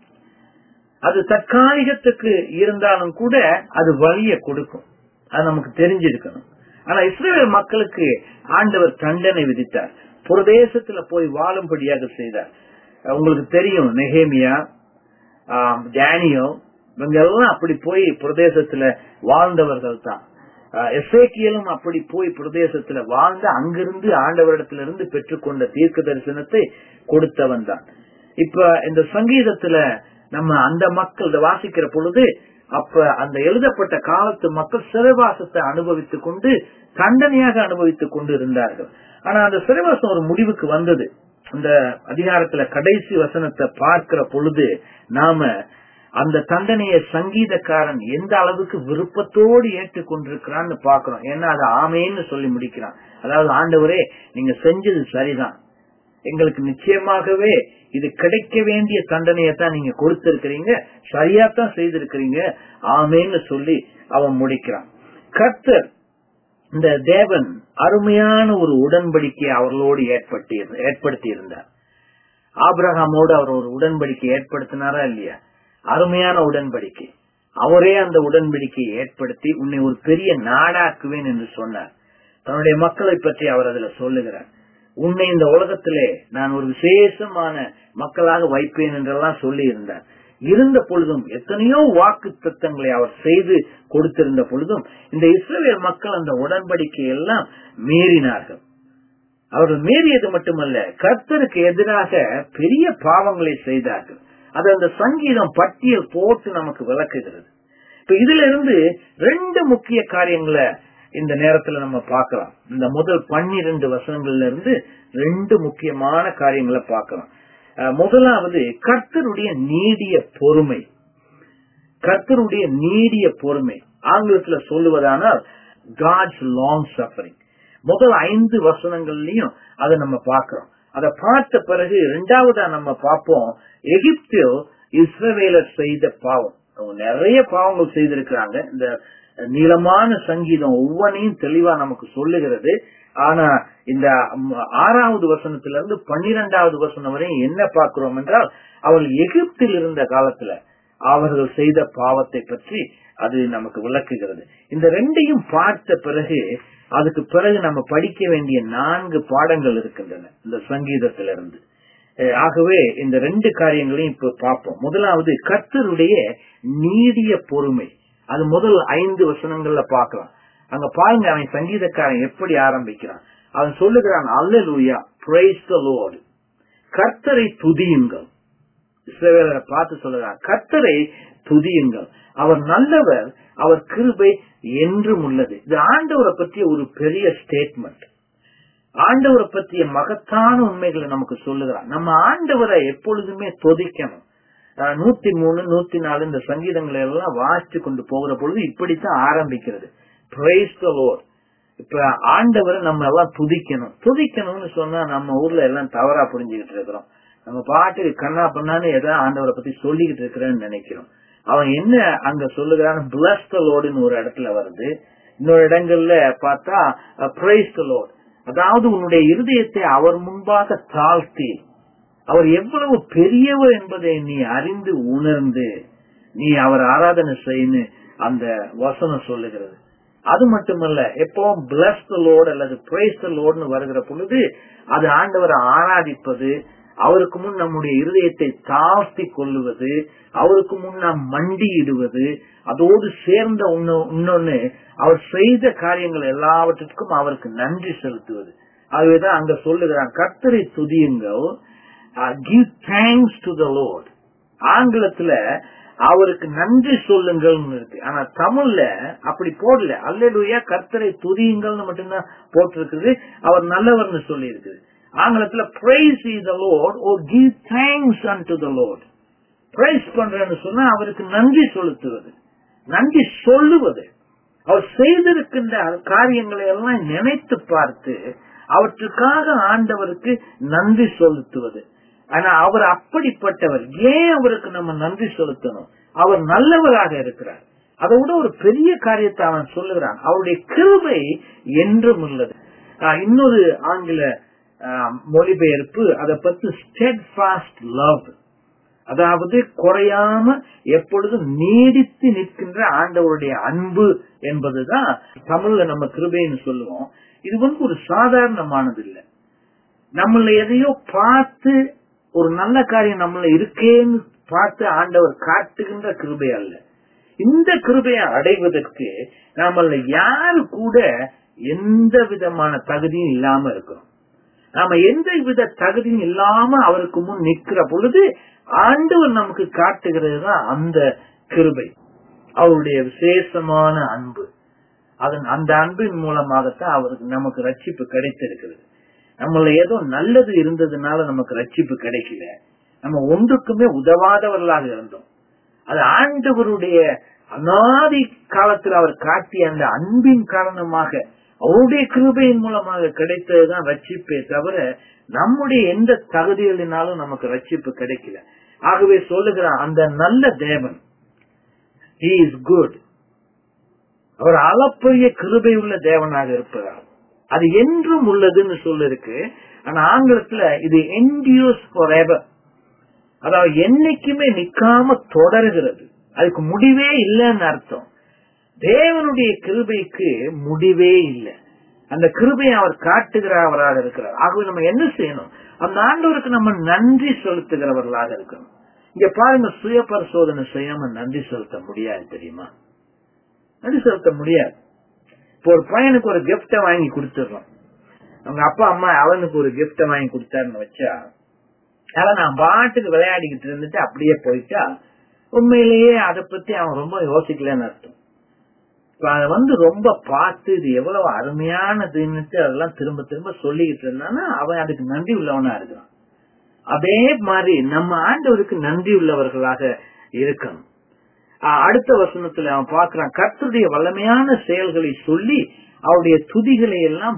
அது தற்காலிகத்துக்கு இருந்தாலும் கூட அது வலிய கொடுக்கும் அது நமக்கு தெரிஞ்சிருக்கணும் ஆனா இஸ்ரேல் மக்களுக்கு ஆண்டவர் தண்டனை விதித்தார் பிரதேசத்துல போய் வாழும்படியாக செய்தார் உங்களுக்கு தெரியும் நெஹேமியா டேனியோ இவங்க எல்லாம் அப்படி போய் பிரதேசத்துல வாழ்ந்தவர்கள் தான் எசேக்கியலும் அப்படி போய் பிரதேசத்துல வாழ்ந்து அங்கிருந்து ஆண்டவரிடத்திலிருந்து பெற்றுக்கொண்ட தீர்க்க தரிசனத்தை கொடுத்தவன் தான் இப்ப இந்த சங்கீதத்துல நம்ம அந்த மக்கள் வாசிக்கிற பொழுது அப்ப அந்த எழுதப்பட்ட காலத்து மக்கள் சிறைவாசத்தை அனுபவித்துக் கொண்டு தண்டனையாக அனுபவித்துக் கொண்டு இருந்தார்கள் ஆனா அந்த சிறைவாசம் ஒரு முடிவுக்கு வந்தது அந்த அதிகாரத்துல கடைசி வசனத்தை பார்க்கிற பொழுது நாம அந்த தண்டனையை சங்கீதக்காரன் எந்த அளவுக்கு விருப்பத்தோடு ஏற்றுக்கொண்டிருக்கிறான்னு பாக்குறோம் ஏன்னா அது ஆமேன்னு சொல்லி முடிக்கிறான் அதாவது ஆண்டவரே நீங்க செஞ்சது சரிதான் எங்களுக்கு நிச்சயமாகவே இது கிடைக்க வேண்டிய தண்டனையை தான் நீங்க கொடுத்திருக்கிறீங்க சரியா தான் செய்திருக்கிறீங்க ஆமேன்னு சொல்லி அவன் முடிக்கிறான் கர்த்தர் இந்த தேவன் அருமையான ஒரு உடன்படிக்கை அவர்களோடு ஏற்படுத்தி ஏற்படுத்தி இருந்தார் ஆபிரகாமோடு அவர் ஒரு உடன்படிக்கை ஏற்படுத்தினாரா இல்லையா அருமையான உடன்படிக்கை அவரே அந்த உடன்படிக்கையை ஏற்படுத்தி உன்னை ஒரு பெரிய நாடாக்குவேன் என்று சொன்னார் தன்னுடைய மக்களை பற்றி அவர் அதுல சொல்லுகிறார் உன்னை இந்த உலகத்திலே நான் ஒரு விசேஷமான மக்களாக வைப்பேன் என்றெல்லாம் சொல்லி இருந்தார் இருந்த பொழுதும் எத்தனையோ வாக்கு தத்தங்களை அவர் செய்து கொடுத்திருந்த பொழுதும் இந்த இஸ்ரேல் மக்கள் அந்த உடன்படிக்கை எல்லாம் மீறினார்கள் அவர்கள் மீறியது மட்டுமல்ல கர்த்தருக்கு எதிராக பெரிய பாவங்களை செய்தார்கள் அது அந்த சங்கீதம் பட்டியல் போட்டு நமக்கு விளக்குகிறது இப்ப இதுல இருந்து ரெண்டு முக்கிய காரியங்களை இந்த நேரத்துல நம்ம பார்க்கலாம் இந்த முதல் பன்னிரண்டு வசனங்கள்ல இருந்து ரெண்டு முக்கியமான காரியங்களை பார்க்கலாம் முதலாவது கர்த்தருடைய நீடிய பொறுமை கர்த்தருடைய நீடிய பொறுமை ஆங்கிலத்துல சொல்லுவதானால் காட்ஸ் லாங் சஃபரிங் முதல் ஐந்து வசனங்கள்லயும் அதை நம்ம பார்க்கிறோம் அதை பார்த்த பிறகு இரண்டாவதா நம்ம பார்ப்போம் எகிப்தில் இஸ்ரவேலர் செய்த பாவம் அவங்க நிறைய பாவங்கள் செய்திருக்கிறாங்க இந்த நீளமான சங்கீதம் ஒவ்வொன்றையும் தெளிவா நமக்கு சொல்லுகிறது ஆனா இந்த ஆறாவது வசனத்துல இருந்து பன்னிரெண்டாவது வசனம் வரை என்ன பார்க்கிறோம் என்றால் அவள் எகிப்தில் இருந்த காலத்துல அவர்கள் செய்த பாவத்தை பற்றி அது நமக்கு விளக்குகிறது இந்த ரெண்டையும் பார்த்த பிறகு அதுக்கு பிறகு நம்ம படிக்க வேண்டிய நான்கு பாடங்கள் இருக்கின்றன இந்த சங்கீதத்திலிருந்து ஆகவே இந்த ரெண்டு காரியங்களையும் இப்ப பார்ப்போம் முதலாவது கர்த்தருடைய நீடிய பொறுமை அது முதல் ஐந்து வசனங்கள்ல பார்க்கலாம் அங்க பாருங்க அவன் சங்கீதக்காரன் எப்படி ஆரம்பிக்கிறான் அவன் சொல்லுகிறான் அல்லூயா பிரைஸ் த லோடு கர்த்தரை துதியுங்கள் இஸ்ரவேலரை பார்த்து சொல்லுகிறான் கர்த்தரை துதியுங்கள் அவர் நல்லவர் அவர் கிருபை என்றும் உள்ளது இது ஆண்டவரை பற்றிய ஒரு பெரிய ஸ்டேட்மெண்ட் ஆண்டவரை பற்றிய மகத்தான உண்மைகளை நமக்கு சொல்லுகிறான் நம்ம ஆண்டவரை எப்பொழுதுமே தொதிக்கணும் நூத்தி மூணு நூத்தி நாலு இந்த சங்கீதங்களை எல்லாம் வாசிச்சு கொண்டு போகிற பொழுது இப்படித்தான் ஆரம்பிக்கிறது பிரைஸ் த லோர் இப்ப ஆண்டவரை நம்ம எல்லாம் துதிக்கணும் துதிக்கணும்னு சொன்னா நம்ம ஊர்ல எல்லாம் தவறா புரிஞ்சுக்கிட்டு இருக்கிறோம் நம்ம பாட்டுக்கு கண்ணா பண்ணான்னு ஏதாவது ஆண்டவரை பத்தி சொல்லிக்கிட்டு இருக்கிறேன்னு நினைக்கிறோம் அவன் என்ன அங்க சொல்லுகிறான் பிளஸ் த லோடுன்னு ஒரு இடத்துல வருது இன்னொரு இடங்கள்ல பார்த்தா பிரைஸ் த லோட் அதாவது உன்னுடைய இருதயத்தை அவர் முன்பாக தாழ்த்தி அவர் எவ்வளவு பெரியவர் என்பதை நீ அறிந்து உணர்ந்து நீ அவர் ஆராதனை செய்யு அந்த வசனம் சொல்லுகிறது அது மட்டுமல்ல எப்பவும் பிளஸ் லோட் அல்லது பிரைஸ் லோட்னு வருகிற பொழுது அது ஆண்டவரை ஆராதிப்பது அவருக்கு முன் நம்முடைய இருதயத்தை தாழ்த்தி கொள்ளுவது அவருக்கு முன் நாம் மண்டியிடுவது அதோடு சேர்ந்த இன்னொன்னு அவர் செய்த காரியங்கள் எல்லாவற்றிற்கும் அவருக்கு நன்றி செலுத்துவது ஆகவேதான் அங்க சொல்லுகிறான் கர்த்தரை துதியுங்கள் give thanks to the Lord ஆங்கிலத்துல அவருக்கு நன்றி சொல்லுங்கள் இருக்கு ஆனா தமிழ்ல அப்படி போடல அல்லேலூயா கர்த்தரை துதியுங்கள்னு மட்டும்தான் போட்டிருக்குது அவர் நல்லவர்னு சொல்லி இருக்குது ஆங்கிலத்துல praise ye the Lord O give thanks unto the Lord praise பண்றேன்னு சொன்னா அவருக்கு நன்றி செலுத்துவது நன்றி சொல்லுவது அவர் செய்திருக்கின்ற காரியங்களை எல்லாம் நினைத்து பார்த்து அவற்றுக்காக ஆண்டவருக்கு நன்றி செலுத்துவது ஆனா அவர் அப்படிப்பட்டவர் ஏன் அவருக்கு நம்ம நன்றி செலுத்தணும் அவர் நல்லவராக இருக்கிறார் அதை விட ஒரு பெரிய காரியத்தை அவன் சொல்லுகிறான் அவருடைய கிருபை என்றும் உள்ளது ஆஹ் இன்னொரு ஆங்கில ஆஹ், மொழிபெயர்ப்பு அதை பத்தி ஸ்டெட் ஃபாஸ்ட் லவ் அதாவது குறையாம எப்பொழுதும் நீடித்து நிற்கின்ற ஆண்டவருடைய அன்பு என்பதுதான் தமிழ்ல நம்ம கிருபைன்னு சொல்லுவோம் இது வந்து ஒரு சாதாரணமானது இல்லை நம்மள எதையோ பார்த்து ஒரு நல்ல காரியம் நம்மள இருக்கேன்னு பார்த்து ஆண்டவர் காட்டுகின்ற கிருபை அல்ல இந்த கிருபையை அடைவதற்கு நம்மள யாரு கூட எந்த விதமான தகுதியும் இல்லாம இருக்கிறோம் நாம எந்த வித தகுதியும் இல்லாம அவருக்கு முன் நிற்கிற பொழுது ஆண்டவர் நமக்கு காட்டுகிறது தான் அந்த கிருபை அவருடைய விசேஷமான அன்பு அதன் அந்த அன்பின் மூலமாகத்தான் அவருக்கு நமக்கு ரட்சிப்பு கிடைத்திருக்கிறது நம்மள ஏதோ நல்லது இருந்ததுனால நமக்கு ரட்சிப்பு கிடைக்கல நம்ம ஒன்றுக்குமே உதவாதவர்களாக இருந்தோம் அது ஆண்டவருடைய அநாதி காலத்தில் அவர் காட்டிய அந்த அன்பின் காரணமாக அவருடைய கிருபையின் மூலமாக கிடைத்ததுதான் ரட்சிப்பே தவிர நம்முடைய எந்த தகுதிகளினாலும் நமக்கு ரட்சிப்பு கிடைக்கல ஆகவே சொல்லுகிறான் அந்த நல்ல தேவன் he is குட் அவர் அளப்பரிய கிருபை உள்ள தேவனாக இருப்பதால் அது என்றும் உள்ளதுன்னு சொல்லிருக்கு ஆனா ஆங்கிலத்துல இது என்டியூஸ் ஃபார் எவர் அதாவது என்னைக்குமே நிக்காம தொடர்கிறது அதுக்கு முடிவே இல்லைன்னு அர்த்தம் தேவனுடைய கிருபைக்கு முடிவே இல்லை அந்த கிருபையை அவர் காட்டுகிறவராக இருக்கிறார் ஆகவே நம்ம என்ன செய்யணும் அந்த ஆண்டவருக்கு நம்ம நன்றி செலுத்துகிறவர்களாக இருக்கணும் இங்க பாருங்க சுய பரிசோதனை செய்யாம நன்றி செலுத்த முடியாது தெரியுமா நன்றி செலுத்த முடியாது இப்போ ஒரு பையனுக்கு ஒரு கிஃப்ட வாங்கி கொடுத்துடுறோம் அவங்க அப்பா அம்மா அவனுக்கு ஒரு கிஃப்ட வாங்கி கொடுத்தாருன்னு வச்சா அவன் நான் பாட்டுக்கு விளையாடிக்கிட்டு இருந்துட்டு அப்படியே போயிட்டா உண்மையிலேயே அதை பத்தி அவன் ரொம்ப யோசிக்கலன்னு அர்த்தம் இப்ப அதை வந்து ரொம்ப பார்த்து இது எவ்வளவு அருமையானதுன்னுட்டு அதெல்லாம் திரும்ப திரும்ப சொல்லிக்கிட்டு இருந்தான்னா அவன் அதுக்கு நன்றி உள்ளவனா இருக்கிறான் அதே மாதிரி நம்ம ஆண்டவருக்கு நன்றி உள்ளவர்களாக இருக்கணும் ஆஹ் அடுத்த வசனத்துல அவன் பார்க்கிறான் கர்த்தருடைய வல்லமையான செயல்களை சொல்லி அவருடைய துதிகளை எல்லாம்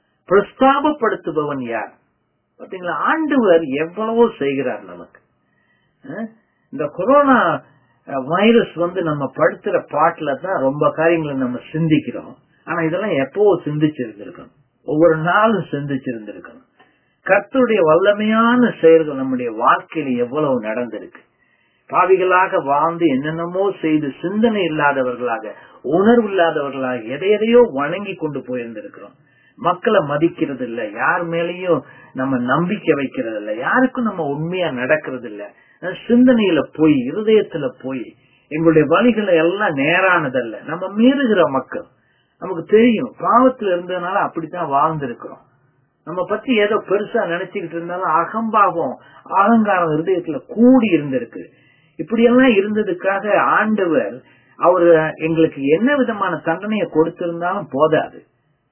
பிரஸ்தாபப்படுத்துபவன் யார் பாத்தீங்களா ஆண்டவர் எவ்வளவோ செய்கிறார் நமக்கு அஹ் இந்த கொரோனா அஹ், வைரஸ் வந்து நம்ம படுத்துற பாட்டுல தான் ரொம்ப காரியங்களை நம்ம சிந்திக்கிறோம் ஆனா இதெல்லாம் எப்போ சிந்திச்சிருந்திருக்கணும் ஒவ்வொரு நாளும் சிந்திச்சிருந்திருக்கணும் கர்த்தருடைய வல்லமையான செயல்கள் நம்முடைய வாழ்க்கையில எவ்வளவு நடந்திருக்கு பாவிகளாக வாழ்ந்து என்னென்னமோ செய்து சிந்தனை இல்லாதவர்களாக உணர்வு இல்லாதவர்களாக எதை எதையோ வணங்கி கொண்டு போயிருந்திருக்கிறோம் மக்களை மதிக்கிறது இல்ல யார் மேலேயும் நம்ம நம்பிக்கை வைக்கிறது இல்ல யாருக்கும் நம்ம உண்மையா நடக்கிறது இல்ல அஹ் சிந்தனையில போய் இருதயத்துல போய் எங்களுடைய வழிகளை எல்லாம் நேரானதல்ல நம்ம மீறுகிற மக்கள் நமக்கு தெரியும் பாவத்துல இருந்ததுனால அப்படித்தான் வாழ்ந்திருக்கிறோம் நம்ம பத்தி ஏதோ பெருசா நினைச்சுக்கிட்டு இருந்தாலும் அகம்பாவம் அகங்காரம் இருதயத்துல கூடி இருந்திருக்கு இப்படி எல்லாம் இருந்ததுக்காக ஆண்டவர் அவர் எங்களுக்கு என்ன விதமான தண்டனையை கொடுத்திருந்தாலும் போதாது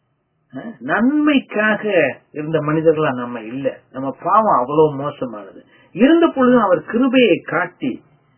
அஹ் நன்மைக்காக இருந்த மனிதர்களா நம்ம இல்ல நம்ம பாவம் அவ்வளவு மோசமானது இருந்த பொழுதும் அவர் கிருபையை காட்டி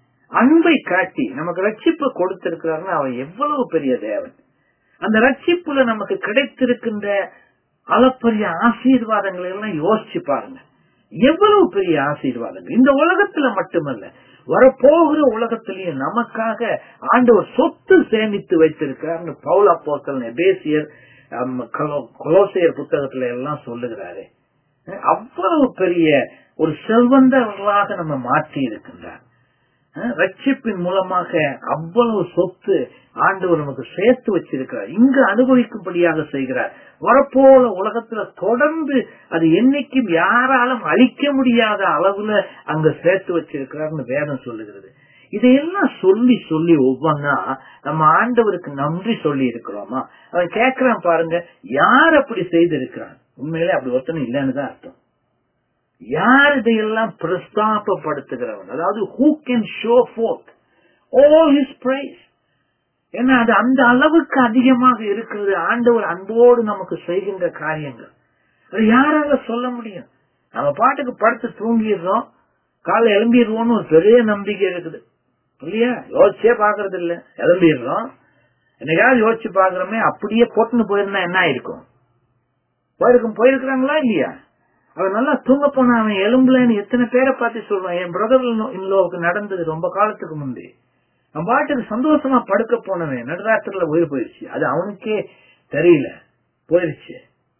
அன்பை காட்டி நமக்கு ரட்சிப்பு கொடுத்திருக்கிறாருன்னா அவர் எவ்வளவு பெரிய தேவன் அந்த ரட்சிப்புல நமக்கு கிடைத்திருக்கின்ற அளப்பரிய ஆசீர்வாதங்களை எல்லாம் யோசிச்சு பாருங்க எவ்வளவு பெரிய ஆசீர்வாதங்கள் இந்த உலகத்துல மட்டுமல்ல வரப்போகிற உலகத்திலேயும் நமக்காக ஆண்டவர் சொத்து சேமித்து வைத்திருக்கிறார் பவுலா போக்கல் நெபேசியர் அம், கொலோ- கொலோசையர் புத்தகத்துல எல்லாம் சொல்லுகிறாரு அஹ் அவ்வளவு பெரிய ஒரு செல்வந்தர்களாக நம்ம மாற்றி இருக்கின்றார் அஹ் ரட்சிப்பின் மூலமாக அவ்வளவு சொத்து ஆண்டவர் நமக்கு சேர்த்து வச்சிருக்கிறார் இங்கு அனுபவிக்கும்படியாக செய்கிறார் வரப்போல உலகத்துல தொடர்ந்து அது என்னைக்கும் யாராலும் அழிக்க முடியாத அளவுல அங்க சேர்த்து வச்சிருக்கிறார்னு வேதம் சொல்லுகிறது இதையெல்லாம் சொல்லி சொல்லி ஒவ்வொன்னா நம்ம ஆண்டவருக்கு நன்றி சொல்லி இருக்கிறோமா அவன் கேக்குறான் பாருங்க யார் அப்படி செய்திருக்கிறான் உண்மையிலே அப்படி ஒருத்தனும் இல்லைன்னு தான் அர்த்தம் யார் இதையெல்லாம் பிரஸ்தாபப்படுத்துகிறவன் அதாவது who can show forth all his praise ஏன்னா அது அந்த அளவுக்கு அதிகமாக இருக்கிறது ஆண்டவர் அன்போடு நமக்கு செய்கின்ற காரியங்கள் அது யாரால சொல்ல முடியும் நம்ம பாட்டுக்கு படுத்து தூங்கிடுறோம் காலை எழும்பிடுவோம்னு ஒரு பெரிய நம்பிக்கை இருக்குது இல்லையா யோசிச்சே பாக்குறது இல்ல எழும்பிடுறோம் என்னைக்காவது யோசிச்சு பாக்குறோமே அப்படியே போட்டுன்னு போயிருந்தா என்ன ஆயிருக்கும் போயிருக்கும் போயிருக்கிறாங்களா இல்லையா அவன் நல்லா தூங்க போன அவன் எலும்புலன்னு எத்தனை பேரை பார்த்து சொல்றான் என் பிரதர் இன்னோவுக்கு நடந்தது ரொம்ப காலத்துக்கு முந்தி அவன் பாட்டுக்கு சந்தோஷமா படுக்க போனவன் நடுராத்திரில உயிர் போயிருச்சு அது அவனுக்கே தெரியல போயிருச்சு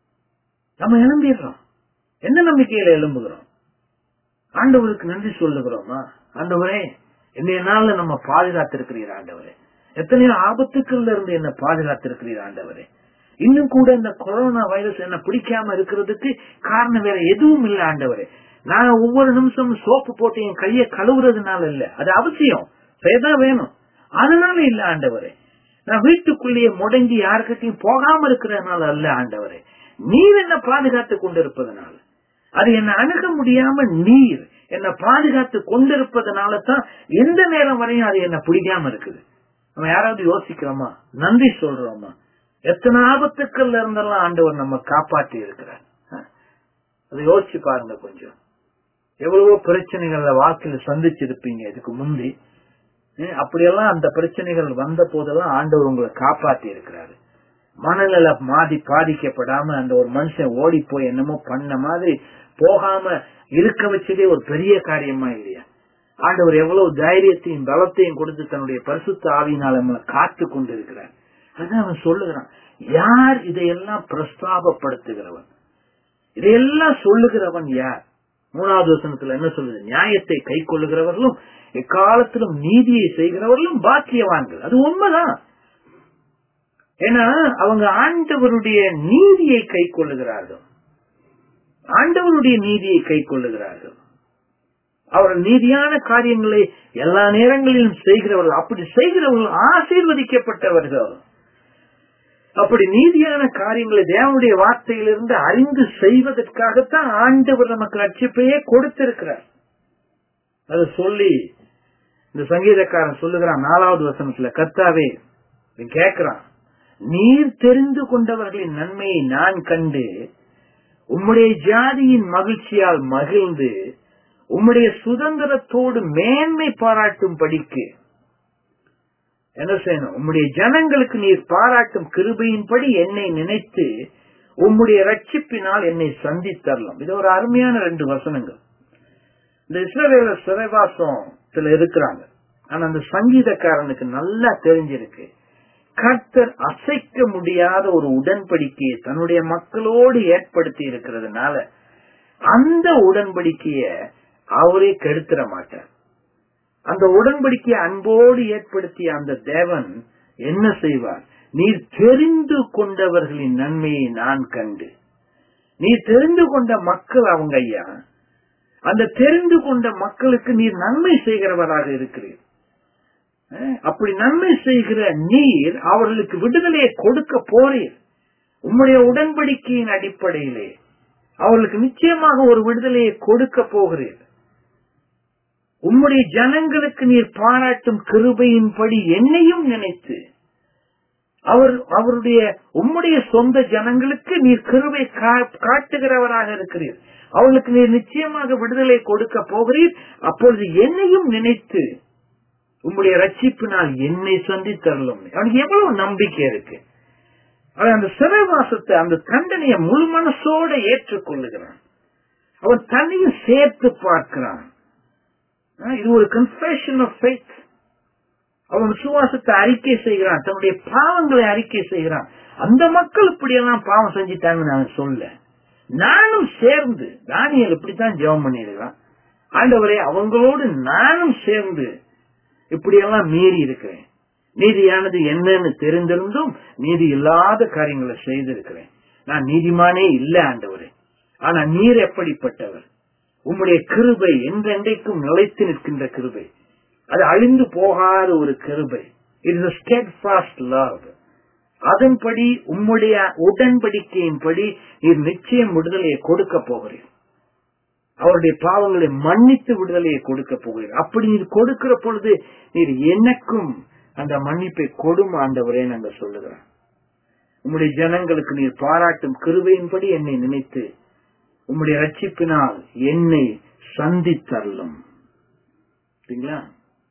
நம்ம எழும்பிடுறோம் என்ன நம்பிக்கையில எழும்புகிறோம் ஆண்டவருக்கு நன்றி சொல்லுகிறோமா ஆண்டவரே என்னைய நாள்ல நம்ம பாதுகாத்திருக்கிறீர் ஆண்டவரே எத்தனையோ ஆபத்துக்கள்ல இருந்து என்ன பாதுகாத்திருக்கிறீர் ஆண்டவரே இன்னும் கூட இந்த கொரோனா வைரஸ் என்ன பிடிக்காம இருக்கிறதுக்கு காரணம் வேற எதுவும் இல்ல ஆண்டவரே நான் ஒவ்வொரு நிமிஷமும் சோப்பு போட்டு என் கையை கழுவுறதுனால இல்ல அது அவசியம் செய்யதான் வேணும் அதனால இல்ல ஆண்டவரே நான் வீட்டுக்குள்ளேயே முடங்கி யாருக்கிட்டையும் போகாம இருக்கிறதுனால அல்ல ஆண்டவரே நீர் என்ன பாதுகாத்து கொண்டிருப்பதனால அது என்ன அணுக முடியாம நீர் என்ன பாதுகாத்து கொண்டிருப்பதனால தான் எந்த நேரம் வரையும் அது என்ன பிடிக்காம இருக்குது நம்ம யாராவது யோசிக்கிறோமா நன்றி சொல்றோமா எத்தனை ஆபத்துக்கள்ல இருந்தெல்லாம் ஆண்டவர் நம்ம காப்பாற்றி இருக்கிறார் அதை யோசிச்சு பாருங்க கொஞ்சம் எவ்வளவோ பிரச்சனைகள்ல வாழ்க்கையில சந்திச்சிருப்பீங்க இதுக்கு முந்தி அப்படியெல்லாம் அந்த பிரச்சனைகள் வந்த போதெல்லாம் ஆண்டவர் உங்களை காப்பாற்றி இருக்கிறாரு மனநல மாதி பாதிக்கப்படாம அந்த ஒரு மனுஷன் ஓடி போய் என்னமோ பண்ண மாதிரி போகாம இருக்க வச்சதே ஒரு பெரிய காரியமா இல்லையா ஆண்டவர் எவ்வளவு தைரியத்தையும் பலத்தையும் கொடுத்து தன்னுடைய பரிசுத்த ஆவியினால் நம்மளை காத்து கொண்டு இருக்கிறார் அதான் அவன் சொல்லுகிறான் யார் இதையெல்லாம் பிரஸ்தாபப்படுத்துகிறவன் இதையெல்லாம் சொல்லுகிறவன் யார் மூணாவது வசனத்துல என்ன சொல்லுது நியாயத்தை கை கொள்ளுகிறவர்களும் எக்காலத்திலும் நீதியை செய்கிறவர்களும் பாக்கியவான்கள் அது உண்மைதான் ஏன்னா அவங்க ஆண்டவருடைய நீதியை கை கொள்ளுகிறார்கள் ஆண்டவருடைய நீதியை கை கொள்ளுகிறார்கள் அவர் நீதியான காரியங்களை எல்லா நேரங்களிலும் செய்கிறவர்கள் அப்படி செய்கிறவர்கள் ஆசீர்வதிக்கப்பட்டவர்கள் அப்படி நீதியான காரியங்களை தேவனுடைய வார்த்தையிலிருந்து அறிந்து செய்வதற்காகத்தான் ஆண்டவர் நமக்கு ரட்சிப்பையே கொடுத்திருக்கிறார் அது சொல்லி இந்த சங்கீதக்காரன் சொல்லுகிறான் நாலாவது வசனத்துல கர்த்தாவே கேட்கிறான் நீர் தெரிந்து கொண்டவர்களின் நன்மையை நான் கண்டு உம்முடைய ஜாதியின் மகிழ்ச்சியால் மகிழ்ந்து உம்முடைய சுதந்திரத்தோடு மேன்மை பாராட்டும் படிக்கு என்ன செய்யணும் உம்முடைய ஜனங்களுக்கு நீர் பாராட்டும் கிருபையின்படி என்னை நினைத்து உம்முடைய ரட்சிப்பினால் என்னை சந்தித்தரலாம் இது ஒரு அருமையான ரெண்டு வசனங்கள் இந்த இஸ்ரவேல சிறைவாசத்துல இருக்கிறாங்க ஆனா அந்த சங்கீதக்காரனுக்கு நல்லா தெரிஞ்சிருக்கு கர்த்தர் அசைக்க முடியாத ஒரு உடன்படிக்கையை தன்னுடைய மக்களோடு ஏற்படுத்தி இருக்கிறதுனால அந்த உடன்படிக்கைய அவரே கெடுத்துட மாட்டார் அந்த உடன்படிக்கையை அன்போடு ஏற்படுத்திய அந்த தேவன் என்ன செய்வார் நீர் தெரிந்து கொண்டவர்களின் நன்மையை நான் கண்டு நீ தெரிந்து கொண்ட மக்கள் அவங்க ஐயா அந்த தெரிந்து கொண்ட மக்களுக்கு நீர் நன்மை செய்கிறவராக இருக்கிறீர் அப்படி நன்மை செய்கிற நீர் அவர்களுக்கு விடுதலையை கொடுக்க போறீர் உம்முடைய உடன்படிக்கையின் அடிப்படையிலே அவர்களுக்கு நிச்சயமாக ஒரு விடுதலையை கொடுக்க போகிறீர் உம்முடைய ஜனங்களுக்கு நீர் பாராட்டும் கிருபையின்படி என்னையும் நினைத்து அவர் அவருடைய உம்முடைய சொந்த ஜனங்களுக்கு நீர் கிருபை காட்டுகிறவராக இருக்கிறீர் அவர்களுக்கு நீர் நிச்சயமாக விடுதலை கொடுக்க போகிறீர் அப்பொழுது என்னையும் நினைத்து உம்முடைய ரட்சிப்பினால் என்னை சந்தித்தரலும் அவனுக்கு எவ்வளவு நம்பிக்கை இருக்கு அவன் அந்த சிறைவாசத்தை அந்த தண்டனையை முழு மனசோட ஏற்றுக்கொள்ளுகிறான் அவன் தன்னையும் சேர்த்து பார்க்கிறான் இது ஒரு கன்ஃபேஷன் ஆஃப் ஃபெய்த் அவன் விசுவாசத்தை அறிக்கை செய்கிறான் தன்னுடைய பாவங்களை அறிக்கை செய்கிறான் அந்த மக்கள் இப்படியெல்லாம் பாவம் செஞ்சுட்டாங்கன்னு நான் சொல்ல நானும் சேர்ந்து தானியல் இப்படித்தான் ஜெபம் பண்ணிருக்கான் ஆண்டவரே அவங்களோடு நானும் சேர்ந்து இப்படியெல்லாம் மீறி இருக்கிறேன் நீதியானது என்னன்னு தெரிந்திருந்தும் நீதி இல்லாத காரியங்களை செய்திருக்கிறேன் நான் நீதிமானே இல்ல ஆண்டவரே ஆனா நீர் எப்படிப்பட்டவர் உம்முடைய கிருபை என்றென்றைக்கும் நிலைத்து நிற்கின்ற கிருபை அது அழிந்து போகாத ஒரு கிருபை it is steadfast love அதன்படி உம்முடைய உடன்படிக்கையின்படி நீர் நிச்சயம் விடுதலையை கொடுக்க போகிறீர் அவருடைய பாவங்களை மன்னித்து விடுதலையை கொடுக்க போகிறீர் அப்படி நீர் கொடுக்கிற பொழுது நீர் எனக்கும் அந்த மன்னிப்பை கொடும் ஆண்டவரே நாங்க சொல்லுகிறோம் உம்முடைய ஜனங்களுக்கு நீர் பாராட்டும் கிருபையின்படி என்னை நினைத்து உம்முடைய ரட்சிப்பினால் என்னை சந்தித்தரலும் சரிங்களா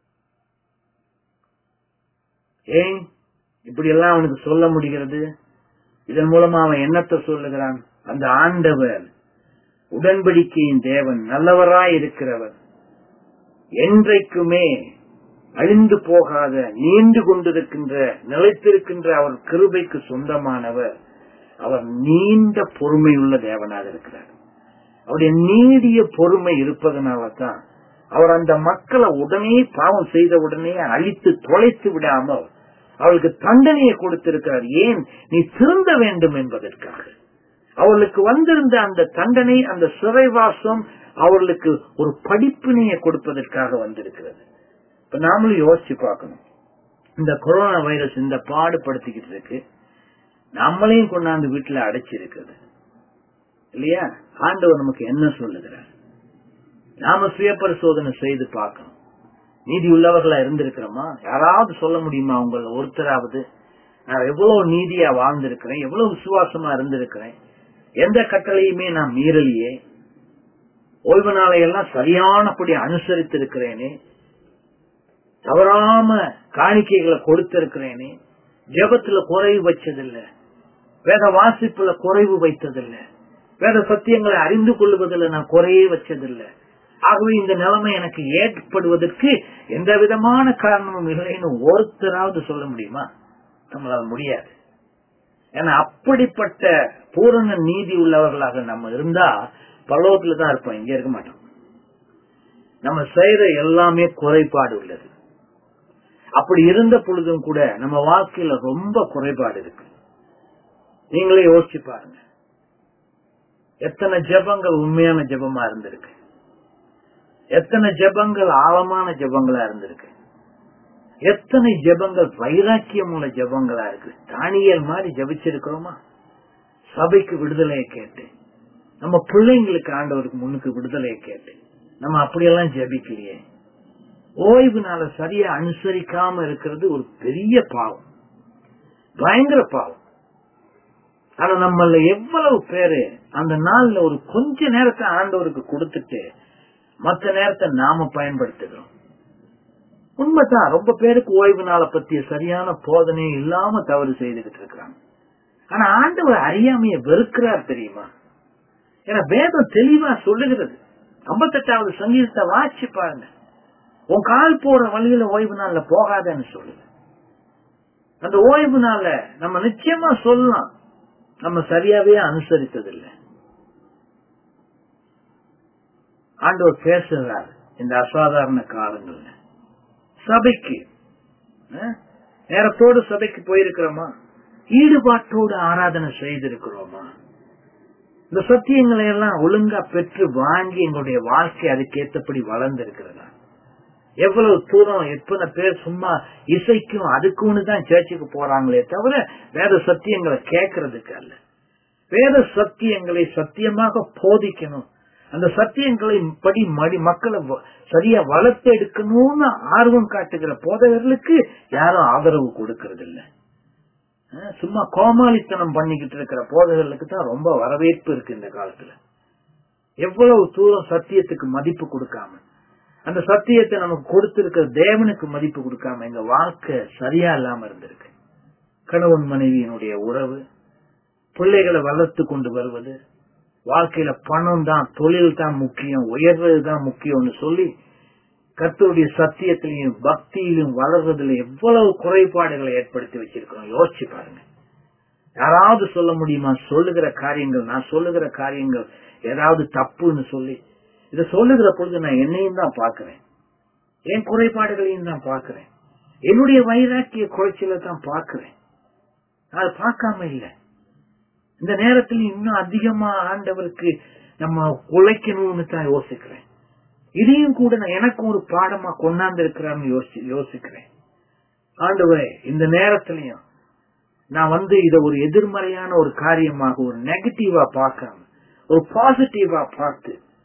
ஏன் இப்படி எல்லாம் அவனுக்கு சொல்ல முடிகிறது இதன் மூலமா அவன் என்னத்தை சொல்லுகிறான் அந்த ஆண்டவர் உடன்படிக்கையின் தேவன் நல்லவராய் இருக்கிறவர் என்றைக்குமே அழிந்து போகாத நீண்டு கொண்டிருக்கின்ற நிலைத்திருக்கின்ற அவர் கிருபைக்கு சொந்தமானவர் அவர் நீண்ட பொறுமையுள்ள தேவனாக இருக்கிறார் அவருடைய நீடிய பொறுமை இருப்பதனால தான் அவர் அந்த மக்களை உடனே பாவம் செய்த உடனே அழித்து தொலைத்து விடாமல் அவளுக்கு தண்டனையை கொடுத்திருக்கிறார் ஏன் நீ திருந்த வேண்டும் என்பதற்காக அவர்களுக்கு வந்திருந்த அந்த தண்டனை அந்த சிறைவாசம் அவர்களுக்கு ஒரு படிப்பினையை கொடுப்பதற்காக வந்திருக்கிறது இப்ப நாமளும் யோசிச்சு பார்க்கணும் இந்த கொரோனா வைரஸ் இந்த பாடுபடுத்திக்கிட்டு இருக்கு நம்மளையும் கொண்டாந்து வீட்டுல அடைச்சிருக்குது இல்லையா ஆண்டவர் நமக்கு என்ன சொல்லுகிறார் நாம சுய பரிசோதனை செய்து பார்க்கணும் நீதி உள்ளவர்களா இருந்திருக்கிறோமா யாராவது சொல்ல முடியுமா உங்கள ஒருத்தராவது நான் எவ்வளவு நீதியா வாழ்ந்திருக்கிறேன் எவ்வளவு விசுவாசமா இருந்திருக்கிறேன் எந்த கட்டளையுமே நான் மீறலையே ஓய்வு நாளையெல்லாம் சரியானபடி அனுசரித்திருக்கிறேனே தவறாம காணிக்கைகளை கொடுத்திருக்கிறேனே ஜெபத்துல குறைவு வச்சதில்லை வேத வாசிப்புல குறைவு வைத்ததில்லை வேத சத்தியங்களை அறிந்து கொள்வதில் நான் குறையே வச்சதில்லை ஆகவே இந்த நிலைமை எனக்கு ஏற்படுவதற்கு எந்த விதமான காரணமும் இல்லைன்னு ஒருத்தராவது சொல்ல முடியுமா நம்மளால முடியாது ஏன்னா அப்படிப்பட்ட பூரண நீதி உள்ளவர்களாக நம்ம இருந்தா பரலோகத்துல தான் இருப்போம் இங்க இருக்க மாட்டோம் நம்ம செய்யற எல்லாமே குறைபாடு உள்ளது அப்படி இருந்த பொழுதும் கூட நம்ம வாழ்க்கையில ரொம்ப குறைபாடு இருக்கு நீங்களே யோசிச்சு பாருங்க எத்தனை ஜபங்கள் உண்மையான ஜபமா இருந்திருக்கு எத்தனை ஜபங்கள் ஆழமான ஜபங்களா இருந்திருக்கு எத்தனை ஜபங்கள் வைராக்கியம் உள்ள ஜபங்களா இருக்கு தானியல் மாதிரி ஜபிச்சிருக்கிறோமா சபைக்கு விடுதலையை கேட்டு நம்ம பிள்ளைங்களுக்கு ஆண்டவருக்கு முன்னுக்கு விடுதலையை கேட்டு நம்ம அப்படியெல்லாம் ஜபிக்கலையே ஓய்வு நாள சரியா அனுசரிக்காம இருக்கிறது ஒரு பெரிய பாவம் பயங்கர பாவம் ஆனா நம்மள எவ்வளவு பேரு அந்த நாள்ல ஒரு கொஞ்ச நேரத்தை ஆண்டவருக்கு கொடுத்துட்டு மத்த நேரத்தை நாம பயன்படுத்துகிறோம் உண்மைதான் ரொம்ப பேருக்கு ஓய்வு நாளை பத்திய சரியான போதனை இல்லாம தவறு செய்துகிட்டு இருக்கிறாங்க ஆனா ஆண்டவர் அறியாமைய வெறுக்கிறார் தெரியுமா ஏன்னா வேதம் தெளிவா சொல்லுகிறது ஐம்பத்தெட்டாவது சங்கீதத்தை வாட்சி பாருங்க உன் கால் போற வழியில ஓய்வு நாள்ல போகாதன்னு சொல்லுது அந்த ஓய்வு நாள்ல நம்ம நிச்சயமா சொல்லலாம் நம்ம சரியாவே அனுசரித்ததில்லை ஆண்டவர் பேசுகிறார் இந்த அசாதாரண காலங்கள்ல சபைக்கு நேரத்தோடு சபைக்கு போயிருக்கிறோமா ஈடுபாட்டோடு ஆராதனை செய்திருக்கிறோமா இந்த சத்தியங்களை எல்லாம் ஒழுங்கா பெற்று வாங்கி எங்களுடைய வாழ்க்கை அதுக்கேற்றபடி வளர்ந்திருக்கிறதா எவ்வளவு தூரம் எத்தனை பேர் சும்மா இசைக்கும் அதுக்குன்னு தான் சேர்ச்சுக்கு போறாங்களே தவிர வேத சத்தியங்களை கேட்கறதுக்கு அல்ல வேத சத்தியங்களை சத்தியமாக போதிக்கணும் அந்த சத்தியங்களை படி மடி மக்களை சரியா வளர்த்து எடுக்கணும்னு ஆர்வம் காட்டுகிற போதகர்களுக்கு யாரும் ஆதரவு கொடுக்கறது இல்ல சும்மா கோமாளித்தனம் பண்ணிக்கிட்டு இருக்கிற போதகர்களுக்கு தான் ரொம்ப வரவேற்பு இருக்கு இந்த காலத்துல எவ்வளவு தூரம் சத்தியத்துக்கு மதிப்பு கொடுக்காம அந்த சத்தியத்தை நமக்கு கொடுத்திருக்கிற தேவனுக்கு மதிப்பு கொடுக்காம எங்க வாழ்க்கை சரியா இல்லாம இருந்திருக்கு கணவன் மனைவியினுடைய உறவு பிள்ளைகளை வளர்த்து கொண்டு வருவது வாழ்க்கையில பணம் தான் தொழில் தான் முக்கியம் உயர்வது தான் முக்கியம்னு சொல்லி கத்தருடைய சத்தியத்திலையும் பக்தியிலும் வளர்றதுல எவ்வளவு குறைபாடுகளை ஏற்படுத்தி வச்சிருக்கிறோம் யோசிச்சு பாருங்க யாராவது சொல்ல முடியுமா சொல்லுகிற காரியங்கள் நான் சொல்லுகிற காரியங்கள் ஏதாவது தப்புன்னு சொல்லி இத சொல்லுகிற பொழுது நான் என்னையும் தான் பாக்குறேன் என் குறைபாடுகளையும் தான் பாக்குறேன் என்னுடைய வைராக்கிய குறைச்சல தான் பாக்குறேன் அது பார்க்காம இல்லை இந்த நேரத்தில் இன்னும் அதிகமா ஆண்டவருக்கு நம்ம உழைக்கணும்னு தான் யோசிக்கிறேன் இதையும் கூட நான் எனக்கும் ஒரு பாடமா கொண்டாந்து இருக்கிறான்னு யோசி யோசிக்கிறேன் ஆண்டவரே இந்த நேரத்திலையும் நான் வந்து இத ஒரு எதிர்மறையான ஒரு காரியமாக ஒரு நெகட்டிவா பார்க்காம ஒரு பாசிட்டிவா பார்த்து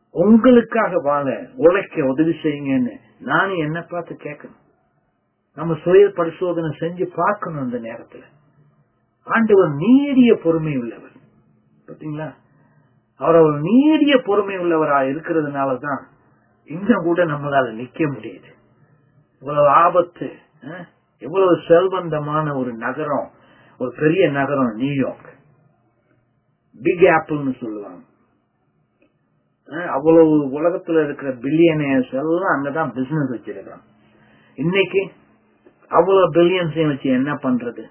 உங்களுக்காக வாழ உழைக்க உதவி செய்யுங்கன்னு நானும் என்ன பார்த்து கேட்கணும் நம்ம சுய பரிசோதனை செஞ்சு பார்க்கணும் இந்த நேரத்துல ஆண்டவர் நீடிய பொறுமை உள்ளவர் பாத்தீங்களா அவர் ஒரு நீடிய பொறுமை உள்ளவரா இருக்கிறதுனாலதான் இன்னும் கூட நம்மளால நிக்க முடியுது இவ்வளவு ஆபத்து அஹ், எவ்வளவு செல்வந்தமான ஒரு நகரம் ஒரு பெரிய நகரம் நியூயார்க் பிக் ஆப்பிள்னு சொல்லுவாங்க அஹ், அவ்வளவு உலகத்துல இருக்கிற பில்லியனர்ஸ் எல்லாம் அங்கதான் பிசினஸ் வச்சிருக்காங்க இன்னைக்கு அவ்வளவு பில்லியன்ஸையும் வச்சு என்ன பண்றது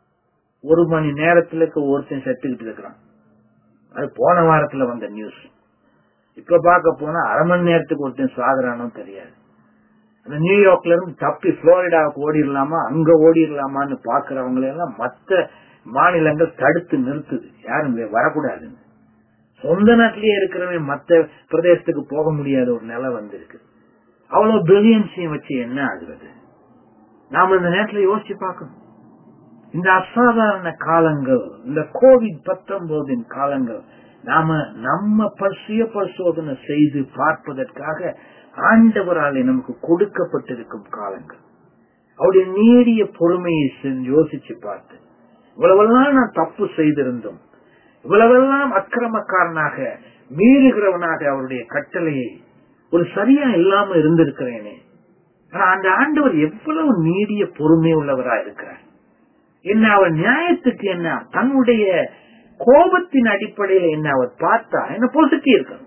ஒரு மணி நேரத்துல ஒருத்தன் செத்துக்கிட்டு இருக்கிறான் அது போன வாரத்துல வந்த நியூஸ் இப்ப பார்க்க போனா அரை மணி நேரத்துக்கு ஒருத்தன் சாகுறானோ தெரியாது அந்த நியூயார்க்ல இருந்து தப்பி புளோரிடாவுக்கு ஓடிடலாமா அங்க ஓடிடலாமான்னு பாக்குறவங்களை எல்லாம் மத்த மாநிலங்கள் தடுத்து நிறுத்துது யாரும் இங்க வரக்கூடாதுன்னு சொந்த நாட்டிலேயே இருக்கிறவன் மத்த பிரதேசத்துக்கு போக முடியாத ஒரு நிலை வந்திருக்கு அவ்வளவு பிரில்லியன்ஸையும் வச்சு என்ன ஆகுறது நாம இந்த நேரத்துல யோசிச்சு பார்க்கணும் இந்த அசாதாரண காலங்கள் இந்த கோவிட் பத்தொன்பதின் காலங்கள் நாம நம்ம ப- சுய பரிசோதனை செய்து பார்ப்பதற்காக ஆண்டவராலே நமக்கு கொடுக்கப்பட்டிருக்கும் காலங்கள் அவருடைய நீடிய பொறுமையை செஞ்சு யோசிச்சு பார்த்து இவ்வளவெல்லாம் நான் தப்பு செய்திருந்தோம் இவ்வளவெல்லாம் அக்கிரமக்காரனாக மீறுகிறவனாக அவருடைய கட்டளையை ஒரு சரியா இல்லாம இருந்திருக்கிறேனே ஆனா அந்த ஆண்டவர் எவ்வளவு நீடிய பொறுமை உள்ளவரா இருக்கிறார் என்ன அவர் நியாயத்துக்கு என்ன தன்னுடைய கோபத்தின் அடிப்படையில என்ன அவர் பார்த்தா என்ன பொசுக்கி இருக்கணும்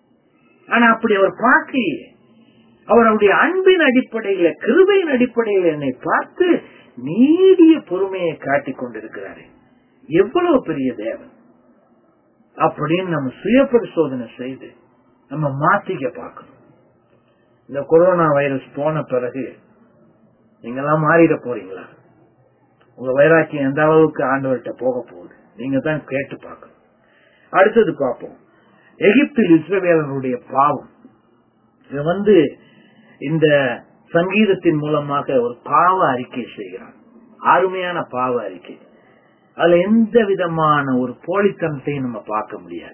ஆனா அப்படி அவர் பார்க்கலையே அவர் அவருடைய அன்பின் அடிப்படையில கிருபையின் அடிப்படையில என்னை பார்த்து நீடிய பொறுமையை காட்டிக் கொண்டிருக்கிறாரு எவ்வளவு பெரிய தேவன் அப்படின்னு நம்ம சுய பரிசோதனை செய்து நம்ம மாத்திக்க பார்க்கணும் இந்த கொரோனா வைரஸ் போன பிறகு நீங்கெல்லாம் மாறிட போறீங்களா உங்க வைராக்கியம் எந்த அளவுக்கு ஆண்டவர்கிட்ட போக போகுது நீங்க தான் கேட்டு பார்க்கணும் அடுத்தது பார்ப்போம் எகிப்தில் இஸ்ரவேலருடைய பாவம் இது வந்து இந்த சங்கீதத்தின் மூலமாக ஒரு பாவ அறிக்கை செய்கிறான் அருமையான பாவ அறிக்கை அதுல எந்த விதமான ஒரு போலித்தனத்தையும் நம்ம பார்க்க முடியாது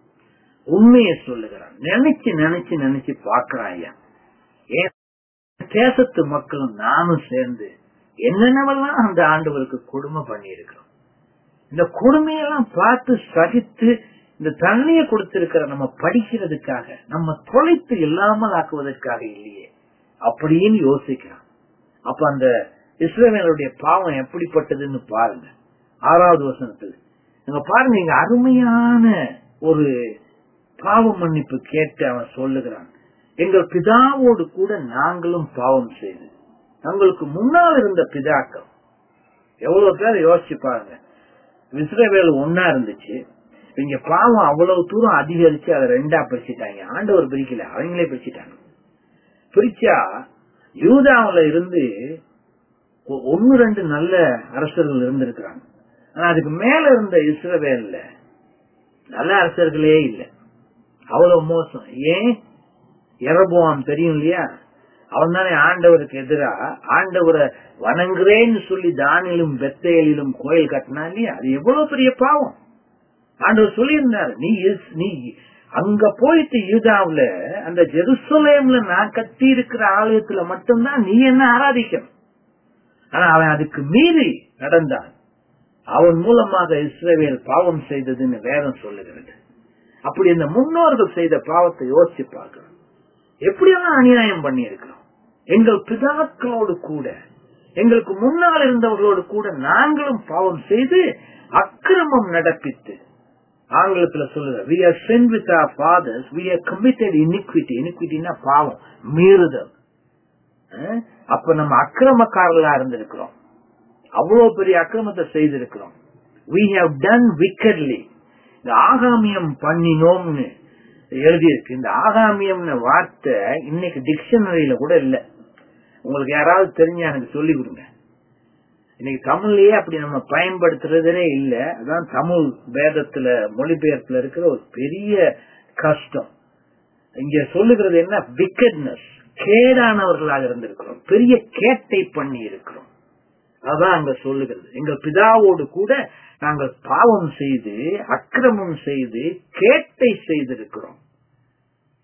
உண்மையை சொல்லுகிறான் நினைச்சு நினைச்சு நினைச்சு பார்க்கிறான் ஐயா ஏன் தேசத்து மக்களும் நானும் சேர்ந்து என்னென்னவெல்லாம் அந்த ஆண்டவருக்கு கொடுமை பண்ணி இருக்கிறோம் இந்த கொடுமையெல்லாம் பார்த்து சகித்து இந்த தண்ணியை கொடுத்திருக்கிற நம்ம படிக்கிறதுக்காக நம்ம தொலைத்து இல்லாமல் ஆக்குவதற்காக இல்லையே அப்படின்னு யோசிக்கிறான் அப்ப அந்த இஸ்ரேலுடைய பாவம் எப்படிப்பட்டதுன்னு பாருங்க ஆறாவது வசனத்தில் நீங்க பாருங்க இங்க அருமையான ஒரு பாவ மன்னிப்பு கேட்டு அவன் சொல்லுகிறான் எங்கள் பிதாவோடு கூட நாங்களும் பாவம் செய்து தங்களுக்கு முன்னால் இருந்த பிதாக்கள் எவ்வளவு பேர் யோசிச்சு பாருங்க இஸ்ரேவேல் ஒன்னா இருந்துச்சு இங்க பாவம் அவ்வளவு தூரம் அதிகரிச்சு அதை ரெண்டா பிரிச்சுட்டாங்க ஆண்டவர் பிரிக்கல அவங்களே பிரிச்சுட்டாங்க பிரிச்சா யூதாவுல இருந்து ஒ- ஒன்னு ரெண்டு நல்ல அரசர்கள் இருந்திருக்கிறாங்க ஆனா அதுக்கு மேல இருந்த இஸ்ரவேல்ல நல்ல அரசர்களே இல்ல அவ்வளவு மோசம் ஏன் எரபோவாம் தெரியும் இல்லையா அவன் தானே ஆண்டவருக்கு எதிரா ஆண்டவரை வணங்குறேன்னு சொல்லி தானிலும் பெத்தேலிலும் கோயில் கட்டினா இல்லையா அது எவ்வளவு பெரிய பாவம் ஆண்டவர் சொல்லியிருந்தாரு நீ இஸ்- நீ அங்க போயிட்டு யூதாவுல அந்த ஜெருசலேம்ல நான் கட்டி இருக்கிற ஆலயத்துல மட்டும்தான் நீ என்ன ஆராதிக்கணும் ஆனா அவன் அதுக்கு மீறி நடந்தான் அவன் மூலமாக இஸ்ரவேல் பாவம் செய்ததுன்னு வேதம் சொல்லுகிறது அப்படி இந்த முன்னோர்கள் செய்த பாவத்தை யோசிச்சு பார்க்கிறோம் எப்படியெல்லாம் அநியாயம் பண்ணி இருக்கிறோம் எங்கள் பிதாக்களோடு கூட எங்களுக்கு முன்னால் இருந்தவர்களோடு கூட நாங்களும் பாவம் செய்து அக்கிரமம் நடப்பித்து ஆங்கிலத்துல சொல்லுங்க we are sinned with our fathers we are committed iniquity iniquityனா பாவம் மீறுதல் அஹ், அப்ப நம்ம அக்கிரமக்காரர்களா இருந்திருக்கிறோம் அவ்வளவு பெரிய அக்கிரமத்தை செய்திருக்கிறோம் we have done wickedly இந்த ஆகாமியம் பண்ணினோம்னு எழுதியிருக்கு இந்த ஆகாமியம்னு வார்த்தை இன்னைக்கு டிக்ஷனரியில கூட இல்ல உங்களுக்கு யாராவது தெரிஞ்சா எனக்கு சொல்லி கொடுங்க இன்னைக்கு தமிழ்லயே அப்படி நம்ம பயன்படுத்துறதே இல்ல அதான் தமிழ் வேதத்துல மொழிபெயர்ப்புல இருக்கிற ஒரு பெரிய கஷ்டம் இங்க சொல்லுகிறது என்ன விக்கட்னஸ் கேடானவர்களாக இருந்திருக்கிறோம் பெரிய கேட்டை பண்ணி இருக்கிறோம் அதான் அங்க சொல்லுகிறது எங்கள் பிதாவோடு கூட நாங்கள் பாவம் செய்து அக்கிரமம் செய்து கேட்டை செய்திருக்கிறோம்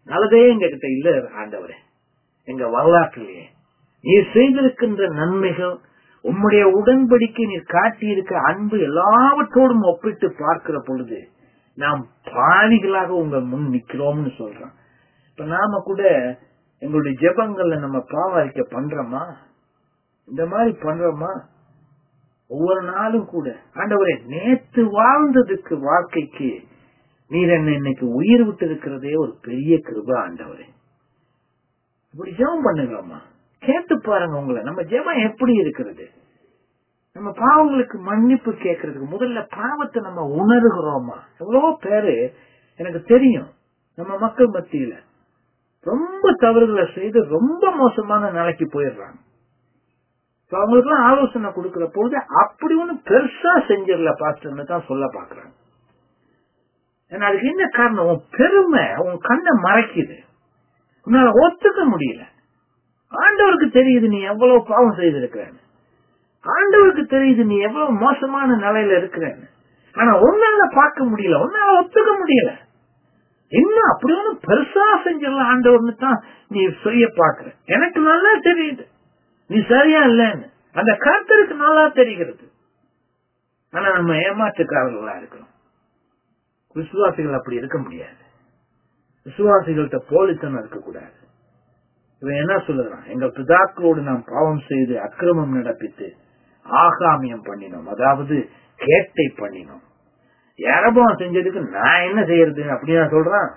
நல்லதே எங்க கிட்ட இல்ல ஆண்டவரே எங்க வரலாற்றிலேயே நீர் செய்திருக்கின்ற நன்மைகள் உம்முடைய உடன்படிக்கை நீர் காட்டியிருக்க அன்பு எல்லாவற்றோடும் ஒப்பிட்டு பார்க்கிற பொழுது நாம் பாவிகளாக உங்க முன் நிக்கிறோம்னு சொல்றோம் இப்ப நாம கூட எங்களுடைய ஜெபங்கள்ல நம்ம பாவ அறிக்கை பண்றோமா இந்த மாதிரி பண்றோமா ஒவ்வொரு நாளும் கூட ஆண்டவரே நேத்து வாழ்ந்ததுக்கு வாழ்க்கைக்கு நீர் என்ன இன்னைக்கு உயிர் விட்டு இருக்கிறதே ஒரு பெரிய கிருப ஆண்டவரே இப்படி ஜெபம் பண்ணுகிறோமா கேட்டு பாருங்க உங்களை நம்ம ஜெபம் எப்படி இருக்கிறது நம்ம பாவங்களுக்கு மன்னிப்பு கேட்கறதுக்கு முதல்ல பாவத்தை நம்ம உணர்கிறோமா எவ்வளவோ பேரு எனக்கு தெரியும் நம்ம மக்கள் மத்தியில ரொம்ப தவறுகளை செய்து ரொம்ப மோசமான நிலைக்கு போயிடுறாங்க அவங்களுக்கு எல்லாம் ஆலோசனை கொடுக்கிற பொழுது அப்படி ஒண்ணு பெருசா செஞ்சிடல பாஸ்டர்னு தான் சொல்ல பாக்குறாங்க ஏன்னா அதுக்கு என்ன காரணம் உன் பெருமை உன் கண்ணை மறைக்குது உன்னால ஒத்துக்க முடியல ஆண்டவருக்கு தெரியுது நீ எவ்வளவு பாவம் செய்திருக்கிறேன்னு ஆண்டவருக்கு தெரியுது நீ எவ்வளவு மோசமான நிலையில இருக்கிறேன்னு ஆனா உன்னால பார்க்க முடியல உன்னால ஒத்துக்க முடியல இன்னும் அப்படி ஒன்னும் பெருசா செஞ்சிடலாம் ஆண்டவர்னு தான் நீ செய்ய பாக்குற எனக்கு நல்லா தெரியுது நீ சரியா இல்லன்னு அந்த கருத்தருக்கு நல்லா தெரிகிறது ஆனா நம்ம ஏமாற்றுக்காரர்களா இருக்கிறோம் விசுவாசிகள் அப்படி இருக்க முடியாது விசுவாசிகள்கிட்ட போலித்தனம் இருக்கக்கூடாது இவன் என்ன சொல்லுறான் எங்கள் பிதாக்களோடு நாம் பாவம் செய்து அக்கிரமம் நடப்பித்து ஆகாமியம் பண்ணினோம் அதாவது கேட்டை பண்ணினோம் யாரபம் செஞ்சதுக்கு நான் என்ன செய்யறது அப்படியா சொல்றான்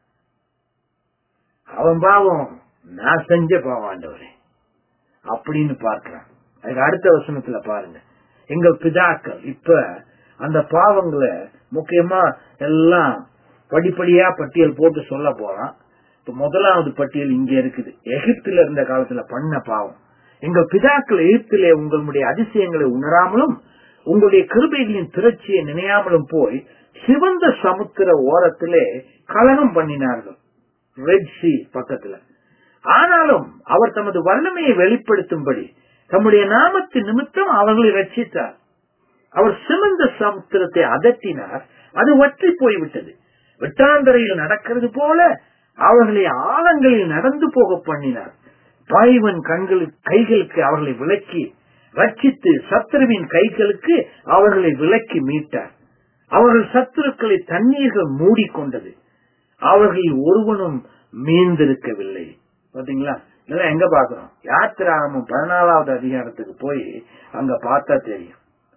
அவன் பாவம் நான் செஞ்ச பாவம் ஆண்டவரே அப்படின்னு பார்க்கிறான் அதுக்கு அடுத்த வசனத்துல பாருங்க எங்கள் பிதாக்கள் இப்ப அந்த பாவங்களை முக்கியமா எல்லாம் படிப்படியா பட்டியல் போட்டு சொல்ல போறான் இப்ப முதலாவது பட்டியல் இங்க இருக்குது எகிப்துல இருந்த காலத்துல பண்ண பாவம் எங்கள் பிதாக்கள் எகிப்திலே உங்களுடைய அதிசயங்களை உணராமலும் உங்களுடைய கிருபைகளின் திரட்சியை நினையாமலும் போய் சிவந்த சமுத்திர ஓரத்திலே கலகம் பண்ணினார்கள் ரெட் சி பக்கத்துல ஆனாலும் அவர் தமது வல்லமையை வெளிப்படுத்தும்படி தம்முடைய நாமத்தின் நிமித்தம் அவர்களை ரட்சித்தார் அவர் சிவந்த சமுத்திரத்தை அதட்டினார் அது வற்றி போய்விட்டது வெட்டாந்தரையில் நடக்கிறது போல அவர்களை ஆழங்களில் நடந்து போக பண்ணினார் பாய்வன் கண்களுக்கு கைகளுக்கு அவர்களை விலக்கி ரட்சித்து சத்ருவின் கைகளுக்கு அவர்களை விலக்கி மீட்டார் அவர்கள் சத்துருக்களை தண்ணீர்கள் மூடிக்கொண்டது அவர்களில் ஒருவனும் மீந்திருக்கவில்லை பாத்தீங்களா இதெல்லாம் எங்க பாக்குறோம் யாத்திராமம் பதினாலாவது அதிகாரத்துக்கு போய் அங்க பார்த்தா தெரியும்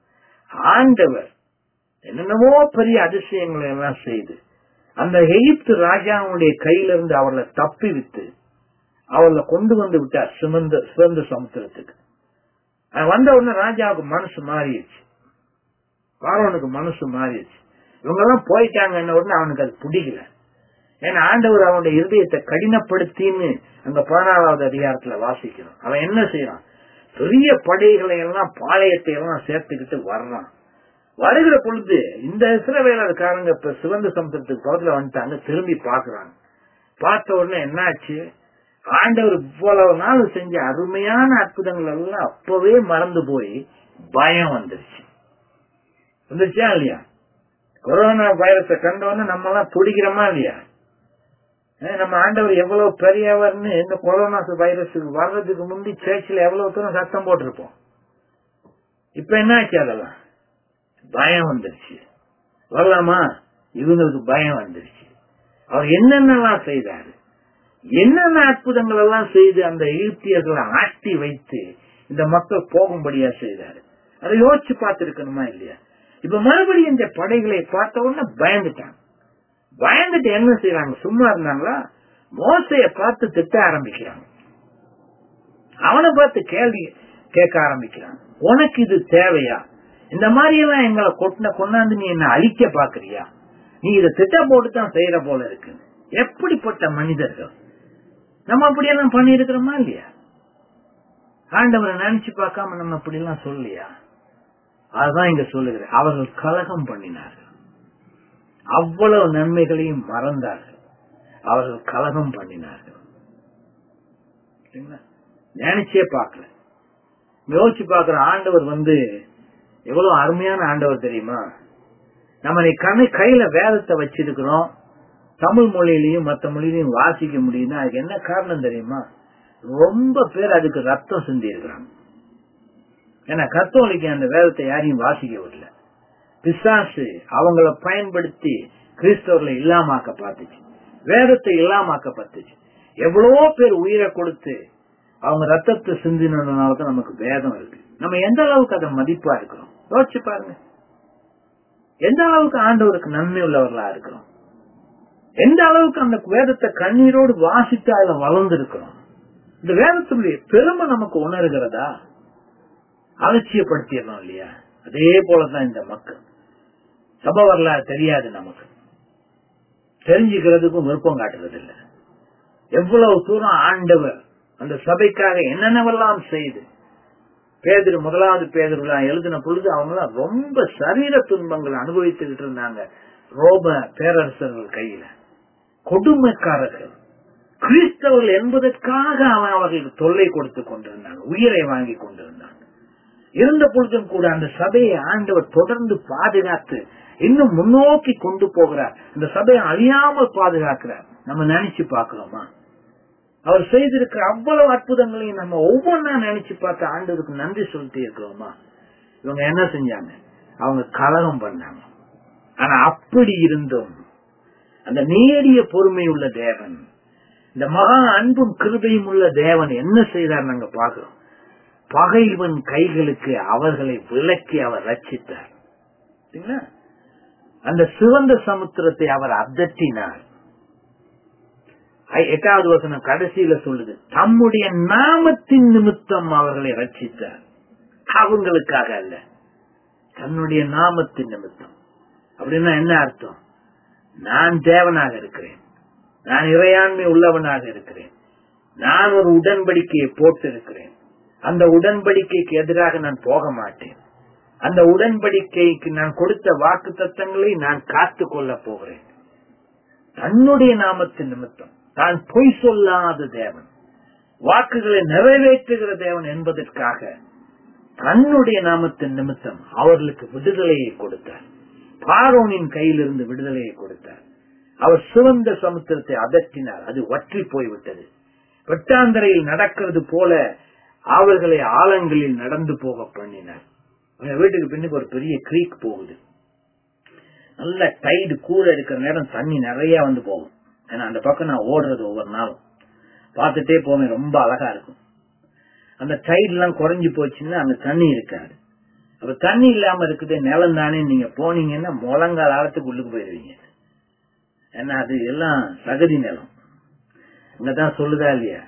ஆண்டவர் என்னென்னவோ பெரிய அதிசயங்களை எல்லாம் செய்து அந்த எகிப்து ராஜாவுடைய கையிலிருந்து அவர்களை தப்பி விட்டு அவர்களை கொண்டு வந்து விட்டார் சிவந்த சிவந்த சமுத்திரத்துக்கு வந்த உடனே ராஜாவுக்கு மனசு மாறிடுச்சு பார்வனுக்கு மனசு மாறிடுச்சு இவங்க எல்லாம் போயிட்டாங்க உடனே அவனுக்கு அது பிடிக்கல ஏன்னா ஆண்டவர் அவனுடைய இருதயத்தை கடினப்படுத்தின்னு அந்த பதினாலாவது அதிகாரத்துல வாசிக்கிறோம் அவன் என்ன செய்யறான் பெரிய படைகளை எல்லாம் பாளையத்தை எல்லாம் சேர்த்துக்கிட்டு வர்றான் வருகிற பொழுது இந்த இஸ்ரவேலர்காரங்க இப்ப சிவந்த சமுத்திரத்துக்கு பக்கத்துல வந்துட்டாங்க திரும்பி பாக்குறாங்க பார்த்த உடனே என்னாச்சு ஆண்டவர் இவ்வளவு நாள் செஞ்ச அருமையான அற்புதங்கள் எல்லாம் அப்பவே மறந்து போய் பயம் வந்துருச்சு வந்துருச்சா இல்லையா கொரோனா வைரஸை கண்டோன்னு நம்ம எல்லாம் துடிக்கிறோமா இல்லையா நம்ம ஆண்டவர் எவ்வளவு பெரியவர்னு இந்த கொரோனா வைரஸுக்கு வர்றதுக்கு முந்தி சேர்ச்சில எவ்வளவு தூரம் சத்தம் போட்டிருப்போம் இப்ப என்னாச்சு அதெல்லாம் பயம் வந்துருச்சு வரலாமா இவங்களுக்கு பயம் வந்துருச்சு அவர் என்னென்னலாம் செய்தாரு என்னென்ன அற்புதங்கள் எல்லாம் செய்து அந்த ஈர்த்தியர்களை ஆட்டி வைத்து இந்த மக்கள் போகும்படியா செய்தாரு அதை யோசிச்சு பார்த்திருக்கணுமா இல்லையா இப்ப மறுபடியும் இந்த படைகளை பார்த்த உடனே பயந்துட்டாங்க பயந்துட்டு என்ன செய்யறாங்க சும்மா இருந்தாங்களா மோசைய பார்த்து திட்ட ஆரம்பிக்கிறாங்க அவனை பார்த்து கேள்வி கேட்க ஆரம்பிக்கிறான் உனக்கு இது தேவையா இந்த மாதிரி எல்லாம் எங்களை கொட்டின கொண்டாந்து நீ என்ன அழிக்க பாக்குறியா நீ இதை திட்ட போட்டு தான் செய்யற போல இருக்கு எப்படிப்பட்ட மனிதர்கள் நம்ம அப்படியெல்லாம் பண்ணி இருக்கிறோமா இல்லையா ஆண்டவரை நினைச்சு பார்க்காம நம்ம அப்படி எல்லாம் சொல்லலையா அதுதான் இங்க சொல்லுகிறேன் அவர்கள் கலகம் பண்ணினார்கள் அவ்வளவு நன்மைகளையும் மறந்தார்கள் அவர்கள் கலகம் பண்ணினார்கள் நினைச்சே பார்க்கல யோசிச்சு பாக்குற ஆண்டவர் வந்து எவ்வளவு அருமையான ஆண்டவர் தெரியுமா நம்ம நீ கண்ணு கையில வேதத்தை வச்சிருக்கிறோம் தமிழ் மொழியிலையும் மற்ற மொழியிலையும் வாசிக்க முடியுதுன்னா அதுக்கு என்ன காரணம் தெரியுமா ரொம்ப பேர் அதுக்கு ரத்தம் சிந்தி இருக்கிறாங்க ஏன்னா கத்தோலிக்க அந்த வேதத்தை யாரையும் வாசிக்க விடல பிசாசு அவங்கள பயன்படுத்தி கிறிஸ்தவர்களை இல்லாமாக்க பார்த்துச்சு வேதத்தை இல்லாமாக்க பார்த்துச்சு எவ்வளவோ பேர் உயிரை கொடுத்து அவங்க ரத்தத்தை சிந்தினதுனாலதான் நமக்கு வேதம் இருக்கு நம்ம எந்த அளவுக்கு அதை மதிப்பா இருக்கிறோம் யோசிச்சு பாருங்க எந்த அளவுக்கு ஆண்டவருக்கு நன்மை உள்ளவர்களா இருக்கிறோம் எந்த அளவுக்கு அந்த வேதத்தை கண்ணீரோடு வாசித்து அதுல வளர்ந்து இருக்கிறோம் இந்த வேதத்தினுடைய பெருமை நமக்கு உணர்கிறதா அலட்சியப்படுத்திடணும் இல்லையா அதே போலதான் இந்த மக்கள் சபை வரலாறு தெரியாது நமக்கு தெரிஞ்சுக்கிறதுக்கும் விருப்பம் காட்டுறது இல்ல எவ்வளவு தூரம் ஆண்டவர் அந்த சபைக்காக என்னென்னவெல்லாம் செய்து பேதர் முதலாவது பேதர் எழுதின பொழுது அவங்க ரொம்ப சரீர துன்பங்களை அனுபவித்துக்கிட்டு இருந்தாங்க ரோம பேரரசர்கள் கையில கொடுமைக்காரர்கள் கிறிஸ்தவர்கள் என்பதற்காக அவன் அவர்களுக்கு தொல்லை கொடுத்து கொண்டிருந்தாங்க உயிரை வாங்கி கொண்டிருந்தாங்க இருந்த பொழுதும் கூட அந்த சபையை ஆண்டவர் தொடர்ந்து பாதுகாத்து இன்னும் முன்னோக்கி கொண்டு போகிறார் இந்த சபையை அழியாமல் பாதுகாக்கிறார் நம்ம நினைச்சு பார்க்கிறோமா அவர் செய்திருக்கிற அவ்வளவு அற்புதங்களையும் நம்ம ஒவ்வொன்னா நினைச்சு பார்த்து ஆண்டவருக்கு நன்றி சொல்லிட்டு இருக்கிறோமா இவங்க என்ன செஞ்சாங்க அவங்க கலகம் பண்ணாங்க ஆனா அப்படி இருந்தும் அந்த நேரிய பொறுமை உள்ள தேவன் இந்த மகா அன்பும் கிருபையும் உள்ள தேவன் என்ன செய்தார் நாங்க பாக்குறோம் பகைவன் கைகளுக்கு அவர்களை விலக்கி அவர் ரச்சித்தார் அந்த சிவந்த சமுத்திரத்தை அவர் அதட்டினார் எட்டாவது வசனம் கடைசியில சொல்லுது தம்முடைய நாமத்தின் நிமித்தம் அவர்களை ரட்சித்தார் அவங்களுக்காக அல்ல தன்னுடைய நாமத்தின் நிமித்தம் அப்படின்னா என்ன அர்த்தம் நான் தேவனாக இருக்கிறேன் நான் இறையாண்மை உள்ளவனாக இருக்கிறேன் நான் ஒரு உடன்படிக்கையை போட்டு இருக்கிறேன் அந்த உடன்படிக்கைக்கு எதிராக நான் போக மாட்டேன் அந்த உடன்படிக்கைக்கு நான் கொடுத்த வாக்கு தத்தங்களை நான் காத்து கொள்ள போகிறேன் தன்னுடைய நாமத்தின் நிமித்தம் தான் பொய் சொல்லாத தேவன் வாக்குகளை நிறைவேற்றுகிற தேவன் என்பதற்காக தன்னுடைய நாமத்தின் நிமித்தம் அவர்களுக்கு விடுதலையை கொடுத்தார் பாரோனின் கையிலிருந்து விடுதலையை கொடுத்தார் அவர் சிவந்த சமுத்திரத்தை அதட்டினார் அது வற்றி போய்விட்டது வெட்டாந்தரையில் நடக்கிறது போல அவர்களை ஆழங்களில் நடந்து போக பண்ணினார் வீட்டுக்கு பின்னுக்கு ஒரு பெரிய கிரீக் போகுது நல்ல டைடு கூட இருக்கிற நேரம் தண்ணி நிறைய வந்து போகும் ஏன்னா அந்த பக்கம் நான் ஓடுறது ஒவ்வொரு நாளும் பார்த்துட்டே போவேன் ரொம்ப அழகா இருக்கும் அந்த டைட் எல்லாம் குறைஞ்சு போச்சுன்னா அங்க தண்ணி இருக்காது அப்ப தண்ணி இல்லாம இருக்குது நிலம் தானே நீங்க போனீங்கன்னா முழங்கால் ஆழத்துக்கு உள்ளுக்கு போயிருவீங்க ஏன்னா அது எல்லாம் சகதி நிலம் இங்கதான் சொல்லுதா இல்லையா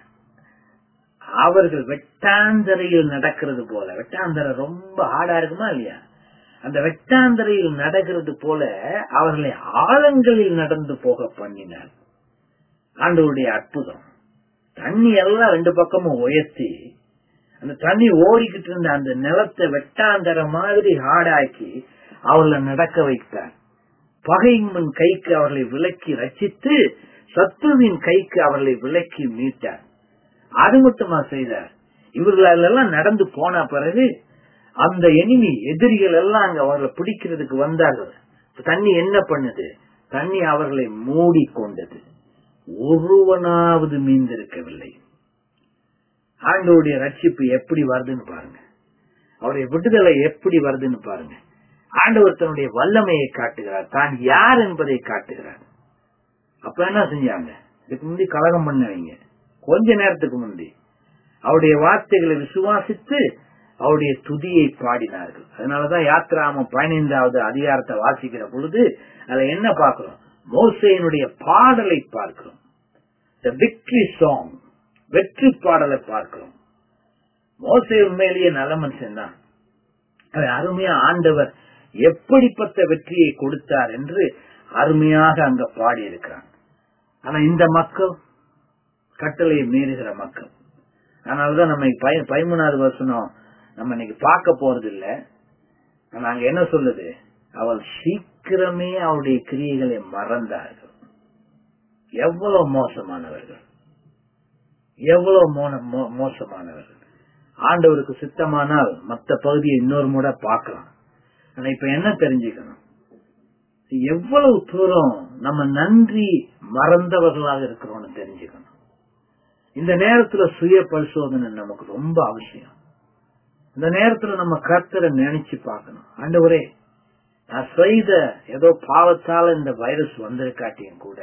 அவர்கள் வெட்டாந்தரையில் நடக்கிறது போல வெட்டாந்தரை ரொம்ப ஆடா இருக்குமா இல்லையா அந்த வெட்டாந்தரையில் நடக்கிறது போல அவர்களை ஆழங்களில் நடந்து போக பண்ணினார் ஆண்டவருடைய அற்புதம் தண்ணி எல்லாம் ரெண்டு பக்கமும் உயர்த்தி அந்த தண்ணி ஓடிக்கிட்டு இருந்த அந்த நிலத்தை வெட்டாந்தர மாதிரி ஆடாக்கி அவர்களை நடக்க வைத்தார் பகையின் கைக்கு அவர்களை விலக்கி ரச்சித்து சத்துருவின் கைக்கு அவர்களை விலக்கி மீட்டார் அது மட்டுமா செய்தார் இவர்களெல்லாம் நடந்து போன பிறகு அந்த எனிமி எதிரிகள் எல்லாம் அங்க அவர்களை பிடிக்கிறதுக்கு வந்தார்கள் தண்ணி என்ன பண்ணுது தண்ணி அவர்களை மூடி கொண்டது ஒருவனாவது மீந்திருக்கவில்லை ஆண்டோடைய ரட்சிப்பு எப்படி வருதுன்னு பாருங்க அவருடைய விடுதலை எப்படி வருதுன்னு பாருங்க ஆண்டவர் தன்னுடைய வல்லமையை காட்டுகிறார் தான் யார் என்பதை காட்டுகிறார் அப்ப என்ன செஞ்சாங்க இதுக்கு முந்தி கலகம் பண்ணவங்க கொஞ்ச நேரத்துக்கு முந்தி அவருடைய வார்த்தைகளை விசுவாசித்து அவருடைய துதியை பாடினார்கள் அதனாலதான் யாத்திராமம் பதினைந்தாவது அதிகாரத்தை வாசிக்கிற பொழுது அதுல என்ன பார்க்கிறோம் மோசையினுடைய பாடலை பார்க்கிறோம் த விக்டரி சாங் வெற்றி பாடலை பார்க்கிறோம் மோசை உண்மையிலேயே நல்ல மனுஷன் தான் அருமையா ஆண்டவர் எப்படிப்பட்ட வெற்றியை கொடுத்தார் என்று அருமையாக அங்க பாடி இருக்கிறான் ஆனா இந்த மக்கள் கட்டளையை மீறுகிற மக்கள் அதனாலதான் நம்ம பதிமூணாவது வருஷம் நம்ம இன்னைக்கு பார்க்க போறது இல்ல நாங்க என்ன சொல்லுது அவள் சீக்கிரமே அவருடைய கிரியைகளை மறந்தார்கள் எவ்வளவு மோசமானவர்கள் எவ்வளவு மோசமானவர்கள் ஆண்டவருக்கு சித்தமானால் மத்த பகுதியை இன்னொரு முறை பார்க்கலாம் ஆனா இப்ப என்ன தெரிஞ்சுக்கணும் எவ்வளவு தூரம் நம்ம நன்றி மறந்தவர்களாக இருக்கிறோம்னு தெரிஞ்சுக்கணும் இந்த நேரத்துல சுய பரிசோதனை நமக்கு ரொம்ப அவசியம் இந்த நேரத்துல நம்ம கர்த்தரை நினைச்சு பார்க்கணும் ஆண்டவரே நான் செய்த ஏதோ பாவத்தால இந்த வைரஸ் வந்திருக்காட்டியும் கூட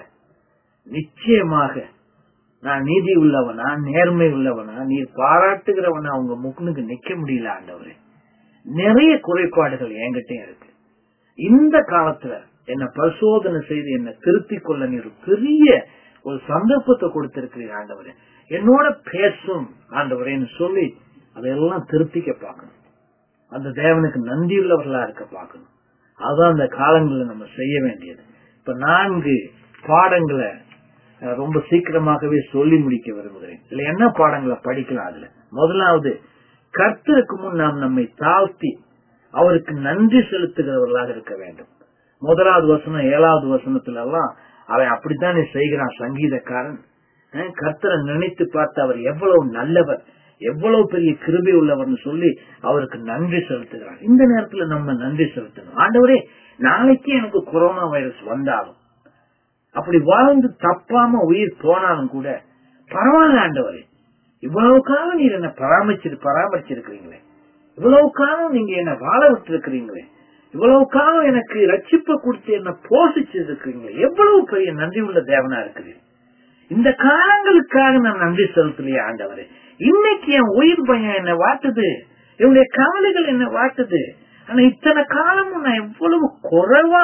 நிச்சயமாக நான் நீதி உள்ளவனா நேர்மை உள்ளவனா நீர் பாராட்டுகிறவனா அவங்க முகனுக்கு நிக்க முடியல ஆண்டவரே நிறைய குறைபாடுகள் என்கிட்டயும் இருக்கு இந்த காலத்துல என்ன பரிசோதனை செய்து என்ன திருத்திக் கொள்ள நீர் பெரிய ஒரு சந்தர்ப்பத்தை கொடுத்திருக்கிறீர் ஆண்டவரே என்னோட பேசும் ஆண்டவரேன்னு சொல்லி அதையெல்லாம் திருத்திக்க பார்க்கணும் அந்த தேவனுக்கு நன்றியுள்ளவர்களா இருக்க பார்க்கணும் அதுதான் அந்த காலங்களில் நம்ம செய்ய வேண்டியது இப்ப நான்கு பாடங்களை அஹ், ரொம்ப சீக்கிரமாகவே சொல்லி முடிக்க விரும்புகிறேன் இதுல என்ன பாடங்களை படிக்கலாம் அதுல முதலாவது கர்த்தருக்கு முன் நாம் நம்மை தாழ்த்தி அவருக்கு நன்றி செலுத்துகிறவர்களாக இருக்க வேண்டும் முதலாவது வசனம் ஏழாவது வசனத்துல எல்லாம் அவன் அப்படித்தானே செய்கிறான் சங்கீதக்காரன் அஹ், கர்த்தரை நினைத்து பார்த்து அவர் எவ்வளவு நல்லவர் எவ்வளவு பெரிய கிருபை உள்ளவர்னு சொல்லி அவருக்கு நன்றி செலுத்துகிறார் இந்த நேரத்துல நம்ம நன்றி செலுத்தணும் ஆண்டவரே நாளைக்கு எனக்கு கொரோனா வைரஸ் வந்தாலும் அப்படி வாழ்ந்து தப்பாம உயிர் போனாலும் கூட பரவாயில்ல ஆண்டவரே இவ்வளவு காலம் நீர் என்ன பராமரிச்சு பராமரிச்சிருக்கிறீங்களே இவ்வளவு காலம் நீங்க என்ன வாழ விட்டு இருக்கிறீங்களே இவ்வளவு காலம் எனக்கு ரட்சிப்பை கொடுத்து என்ன போஷிச்சு இருக்கிறீங்களே எவ்வளவு பெரிய நன்றி உள்ள தேவனா இருக்கிறீர் இந்த காலங்களுக்காக நான் நன்றி செலுத்தலையே ஆண்டவரே இன்னைக்கு என் உயிர் பயம் என்ன வாட்டுது என்னுடைய கவலைகள் என்ன வாட்டுது ஆனா இத்தனை காலமும் நான் எவ்வளவு குறைவா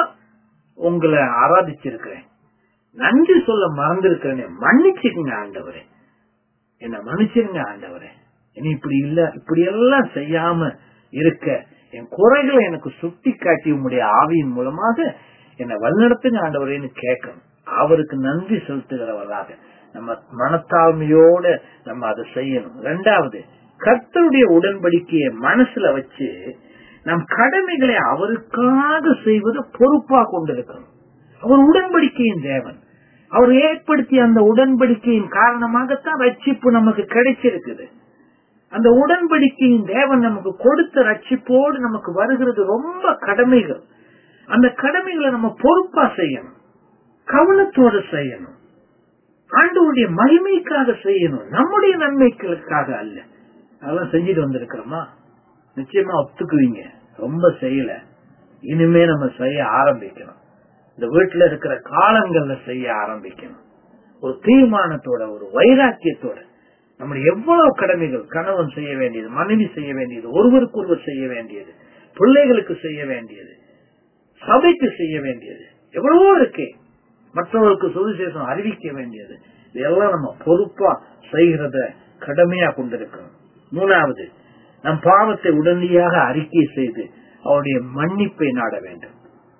உங்களை ஆராதிச்சிருக்கிறேன் நன்றி சொல்ல மறந்திருக்கிறேனே மன்னிச்சிருங்க ஆண்டவரே என்ன மன்னிச்சிருங்க ஆண்டவரே இனி இப்படி இல்ல இப்படி எல்லாம் செய்யாம இருக்க என் குறைகளை எனக்கு சுட்டி காட்டி உம்முடைய ஆவியின் மூலமாக என்னை வழிநடத்துங்க ஆண்டவரேன்னு கேட்கணும் அவருக்கு நன்றி செலுத்துகிறவர்களாக நம்ம மனத்தாழ்மையோட நம்ம அதை செய்யணும் ரெண்டாவது கர்த்தருடைய உடன்படிக்கையை மனசுல வச்சு நம் கடமைகளை அவருக்காக செய்வது பொறுப்பா கொண்டிருக்கணும் அவர் உடன்படிக்கையின் தேவன் அவர் ஏற்படுத்திய அந்த உடன்படிக்கையின் காரணமாகத்தான் ரட்சிப்பு நமக்கு கிடைச்சிருக்குது அந்த உடன்படிக்கையின் தேவன் நமக்கு கொடுத்த ரட்சிப்போடு நமக்கு வருகிறது ரொம்ப கடமைகள் அந்த கடமைகளை நம்ம பொறுப்பா செய்யணும் கவனத்தோடு செய்யணும் ஆண்டவருடைய மகிமைக்காக செய்யணும் நம்முடைய நன்மைகளுக்காக அல்ல அதெல்லாம் செஞ்சுட்டு வந்திருக்கிறோமா நிச்சயமா ஒத்துக்குவீங்க ரொம்ப செய்யல இனிமே நம்ம செய்ய ஆரம்பிக்கணும் இந்த வீட்டுல இருக்கிற காலங்கள்ல செய்ய ஆரம்பிக்கணும் ஒரு தீர்மானத்தோட ஒரு வைராக்கியத்தோட நம்முடைய எவ்வளவு கடமைகள் கணவன் செய்ய வேண்டியது மனைவி செய்ய வேண்டியது ஒருவருக்கு ஒருவர் செய்ய வேண்டியது பிள்ளைகளுக்கு செய்ய வேண்டியது சபைக்கு செய்ய வேண்டியது எவ்வளவோ இருக்கே மற்றவர்களுக்கு சுவிசேஷம் அறிவிக்க வேண்டியது இதெல்லாம் நம்ம பொறுப்பா செய்கிறத கடமையா கொண்டிருக்கணும் மூணாவது நம் பாவத்தை உடனடியாக அறிக்கை செய்து அவருடைய மன்னிப்பை நாட வேண்டும்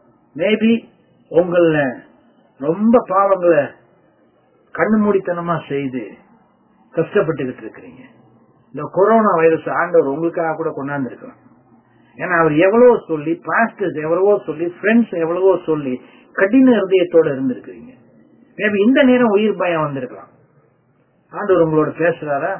மேபி உங்கள ரொம்ப பாவங்களை கண்ணு மூடித்தனமா செய்து கஷ்டப்பட்டுக்கிட்டு இருக்கிறீங்க இந்த கொரோனா வைரஸ் ஆண்டவர் உங்களுக்காக கூட கொண்டாந்து இருக்கலாம் ஏன்னா அவர் எவ்வளவோ சொல்லி பாஸ்டர்ஸ் எவ்வளவோ சொல்லி ஃப்ரெண்ட்ஸ் எவ்வளவோ சொல்லி கடின இருதயத்தோட இருந்திருக்கிறீங்க மேபி இந்த நேரம் உயிர் பயம் வந்திருக்கலாம் ஆண்டவர் உங்களோட பேசுறாரா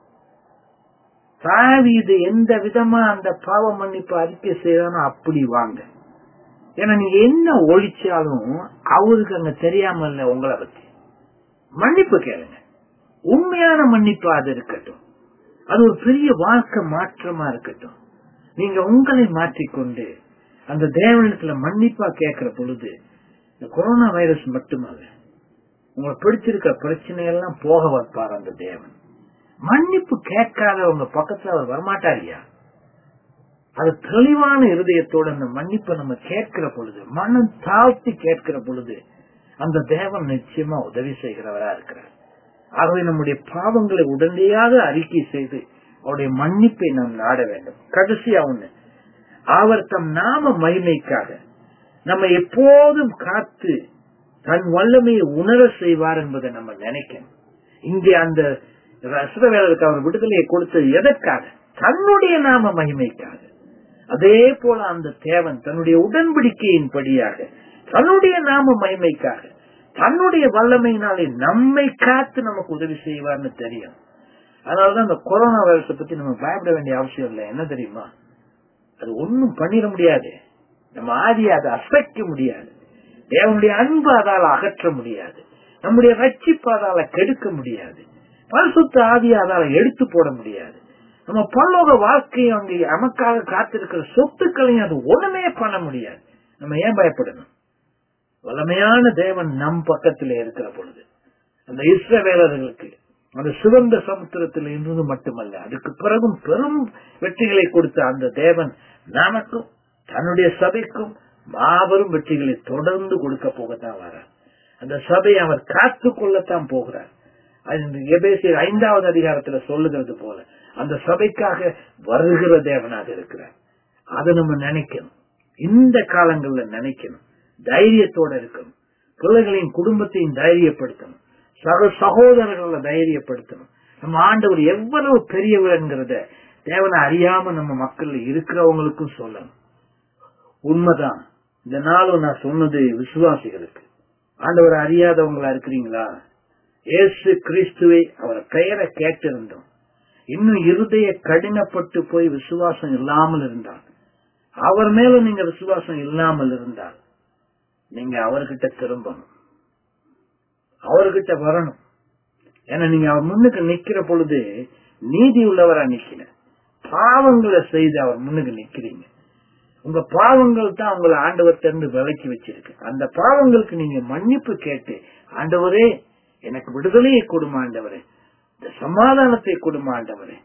தாவீது எந்த விதமா அந்த பாவ மன்னிப்பு அறிக்கை செய்யறானோ அப்படி வாங்க ஏன்னா நீங்க என்ன ஒழிச்சாலும் அவருக்கு அங்க தெரியாம இல்ல உங்களை பத்தி மன்னிப்பு கேளுங்க உண்மையான மன்னிப்பு அது இருக்கட்டும் அது ஒரு பெரிய வாழ்க்கை மாற்றமா இருக்கட்டும் நீங்க உங்களை மாற்றிக்கொண்டு அந்த தேவனத்துல மன்னிப்பா கேட்கிற பொழுது இந்த கொரோனா வைரஸ் மட்டுமல்ல உங்களை பிடிச்சிருக்கிற பிரச்சனையெல்லாம் போக வைப்பார் அந்த தேவன் மன்னிப்பு கேட்காதவங்க பக்கத்துல அவர் வரமாட்டாரியா அது தெளிவான இருதயத்தோட அந்த மன்னிப்பை நம்ம கேட்கிற பொழுது மனம் தாழ்த்தி கேட்கிற பொழுது அந்த தேவன் நிச்சயமா உதவி செய்கிறவரா இருக்கிறார் ஆகவே நம்முடைய பாவங்களை உடனடியாக அறிக்கை செய்து அவருடைய மன்னிப்பை நாம் நாட வேண்டும் கடைசியா ஒண்ணு அவர் தம் நாம மகிமைக்காக நம்ம எப்போதும் காத்து தன் வல்லமையை உணர செய்வார் என்பதை நம்ம நினைக்கணும் இங்கே அந்த ரசவேலருக்கு அவர் விடுதலையை கொடுத்தது எதற்காக தன்னுடைய நாம மகிமைக்காக அதே போல அந்த தேவன் தன்னுடைய உடன்படிக்கையின் படியாக தன்னுடைய நாம மகிமைக்காக தன்னுடைய வல்லமையினாலே நம்மை காத்து நமக்கு உதவி செய்வார்னு தெரியும் அதனாலதான் இந்த கொரோனா வைரஸை பத்தி நம்ம பயப்பட வேண்டிய அவசியம் இல்லை என்ன தெரியுமா அது ஒன்னும் பண்ணிட முடியாது நம்ம ஆதியை அதை அசைக்க முடியாது தேவனுடைய அன்பு அதால அகற்ற முடியாது நம்முடைய ரட்சிப்பு அதால கெடுக்க முடியாது பரிசுத்த ஆவி அதால எடுத்து போட முடியாது நம்ம பல்லோக வாழ்க்கையும் அங்க நமக்காக காத்திருக்கிற சொத்துக்களையும் அது ஒண்ணுமே பண்ண முடியாது நம்ம ஏன் பயப்படணும் வல்லமையான தேவன் நம் பக்கத்திலே இருக்கிற பொழுது அந்த இஸ்ரவேலர்களுக்கு அந்த சிவந்த சமுத்திரத்தில் இருந்தது மட்டுமல்ல அதுக்கு பிறகும் பெரும் வெற்றிகளை கொடுத்த அந்த தேவன் நமக்கும் தன்னுடைய சபைக்கும் மாபெரும் வெற்றிகளை தொடர்ந்து கொடுக்க போகத்தான் வரார் அந்த சபையை அவர் காத்து கொள்ளத்தான் போகிறார் எபேசியர் ஐந்தாவது அதிகாரத்துல சொல்லுகிறது போல அந்த சபைக்காக வருகிற தேவனாக இருக்கிறார் அதை நம்ம நினைக்கணும் இந்த காலங்கள்ல நினைக்கணும் தைரியத்தோட இருக்கணும் பிள்ளைகளின் குடும்பத்தையும் தைரியப்படுத்தணும் சக சகோதரர்களை தைரியப்படுத்தணும் நம்ம ஆண்டவர் எவ்வளவு பெரியவர்ங்கிறத தேவனை அறியாம நம்ம மக்கள் இருக்கிறவங்களுக்கும் சொல்லணும் உண்மைதான் இந்த நாளும் நான் சொன்னது விசுவாசிகளுக்கு ஆண்டவர் அறியாதவங்களா இருக்கிறீங்களா ஏசு கிறிஸ்துவை அவர் பெயரை கேட்டிருந்தோம் இன்னும் இருதய கடினப்பட்டு போய் விசுவாசம் இல்லாமல் இருந்தால் அவர் மேல நீங்க விசுவாசம் இல்லாமல் இருந்தால் நீங்க அவர்கிட்ட திரும்பணும் அவர்கிட்ட வரணும் ஏன்னா நீங்க அவர் முன்னுக்கு நிக்கிற பொழுது நீதி உள்ளவரா நிக்கிற பாவங்களை செய்து அவர் முன்னுக்கு நிக்கிறீங்க உங்க பாவங்கள் தான் உங்களை ஆண்டவர் திறந்து விலக்கி வச்சிருக்கு அந்த பாவங்களுக்கு நீங்க மன்னிப்பு கேட்டு ஆண்டவரே எனக்கு விடுதலையை கொடுமா ஆண்டவரே இந்த சமாதானத்தை கொடுமா ஆண்டவரே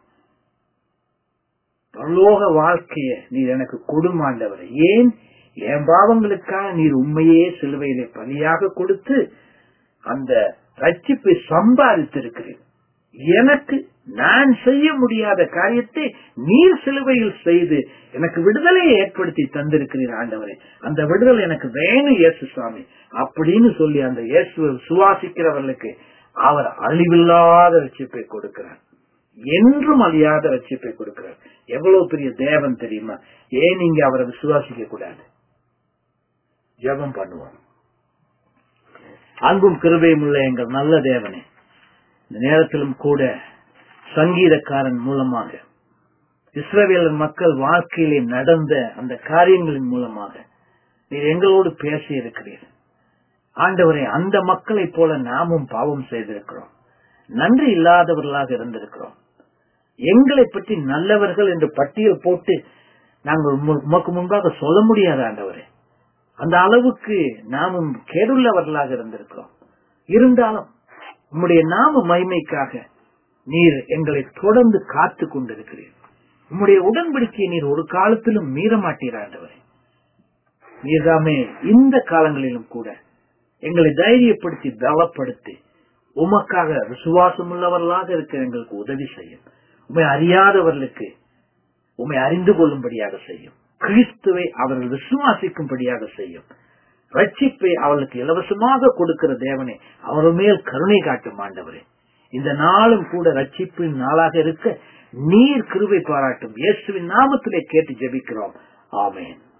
பரலோக வாழ்க்கைய நீர் எனக்கு கொடுமாண்டவரே ஏன் என் பாவங்களுக்காக நீர் உண்மையே சிலுவையிலே பலியாக கொடுத்து அந்த ரட்சிப்பை சம்பாதித்திருக்கிறேன் எனக்கு நான் செய்ய முடியாத காரியத்தை நீர் சிலுவையில் செய்து எனக்கு விடுதலையை ஏற்படுத்தி தந்திருக்கிறீர் ஆண்டவரே அந்த விடுதலை எனக்கு வேணும் இயேசு சுவாமி அப்படின்னு சொல்லி அந்த இயேசுவை சுவாசிக்கிறவர்களுக்கு அவர் அழிவில்லாத ரட்சிப்பை கொடுக்கிறார் என்றும் அழியாத ரட்சிப்பை கொடுக்கிறார் எவ்வளவு பெரிய தேவன் தெரியுமா ஏன் நீங்க அவரை விசுவாசிக்க கூடாது ஜெபம் பண்ணுவோம் அன்பும் கிருபையும் உள்ள எங்கள் நல்ல தேவனே இந்த நேரத்திலும் கூட சங்கீதக்காரன் மூலமாக இஸ்ரவேலர் மக்கள் வாழ்க்கையிலே நடந்த அந்த காரியங்களின் மூலமாக நீர் எங்களோடு பேசி இருக்கிறீர் ஆண்டவரை அந்த மக்களைப் போல நாமும் பாவம் செய்திருக்கிறோம் நன்றி இல்லாதவர்களாக இருந்திருக்கிறோம் எங்களை பற்றி நல்லவர்கள் என்று பட்டியல் போட்டு நாங்கள் உமக்கு முன்பாக சொல்ல முடியாத ஆண்டவரே அந்த அளவுக்கு நாமும் கேடுள்ளவர்களாக இருந்திருக்கிறோம் இருந்தாலும் உம்முடைய நாம மகிமைக்காக நீர் எங்களை தொடர்ந்து காத்து கொண்டிருக்கிறீர் உம்முடைய உடன்படிக்கையை நீர் ஒரு காலத்திலும் மீற மாட்டீர் ஆண்டவரே நீர்தாமே இந்த காலங்களிலும் கூட எங்களை தைரியப்படுத்தி பலப்படுத்தி உமக்காக விசுவாசம் உள்ளவர்களாக இருக்க எங்களுக்கு உதவி செய்யும் உண்மை அறியாதவர்களுக்கு உண்மை அறிந்து கொள்ளும்படியாக செய்யும் கிறிஸ்துவை அவர்கள் விசுவாசிக்கும்படியாக செய்யும் ரட்சிப்பை அவர்களுக்கு இலவசமாக கொடுக்கிற தேவனே அவர் மேல் கருணை காட்டும் ஆண்டவரே இந்த நாளும் கூட ரட்சிப்பின் நாளாக இருக்க நீர் கிருவை பாராட்டும் இயேசுவின் நாமத்திலே கேட்டு ஜெபிக்கிறோம் ஆமேன்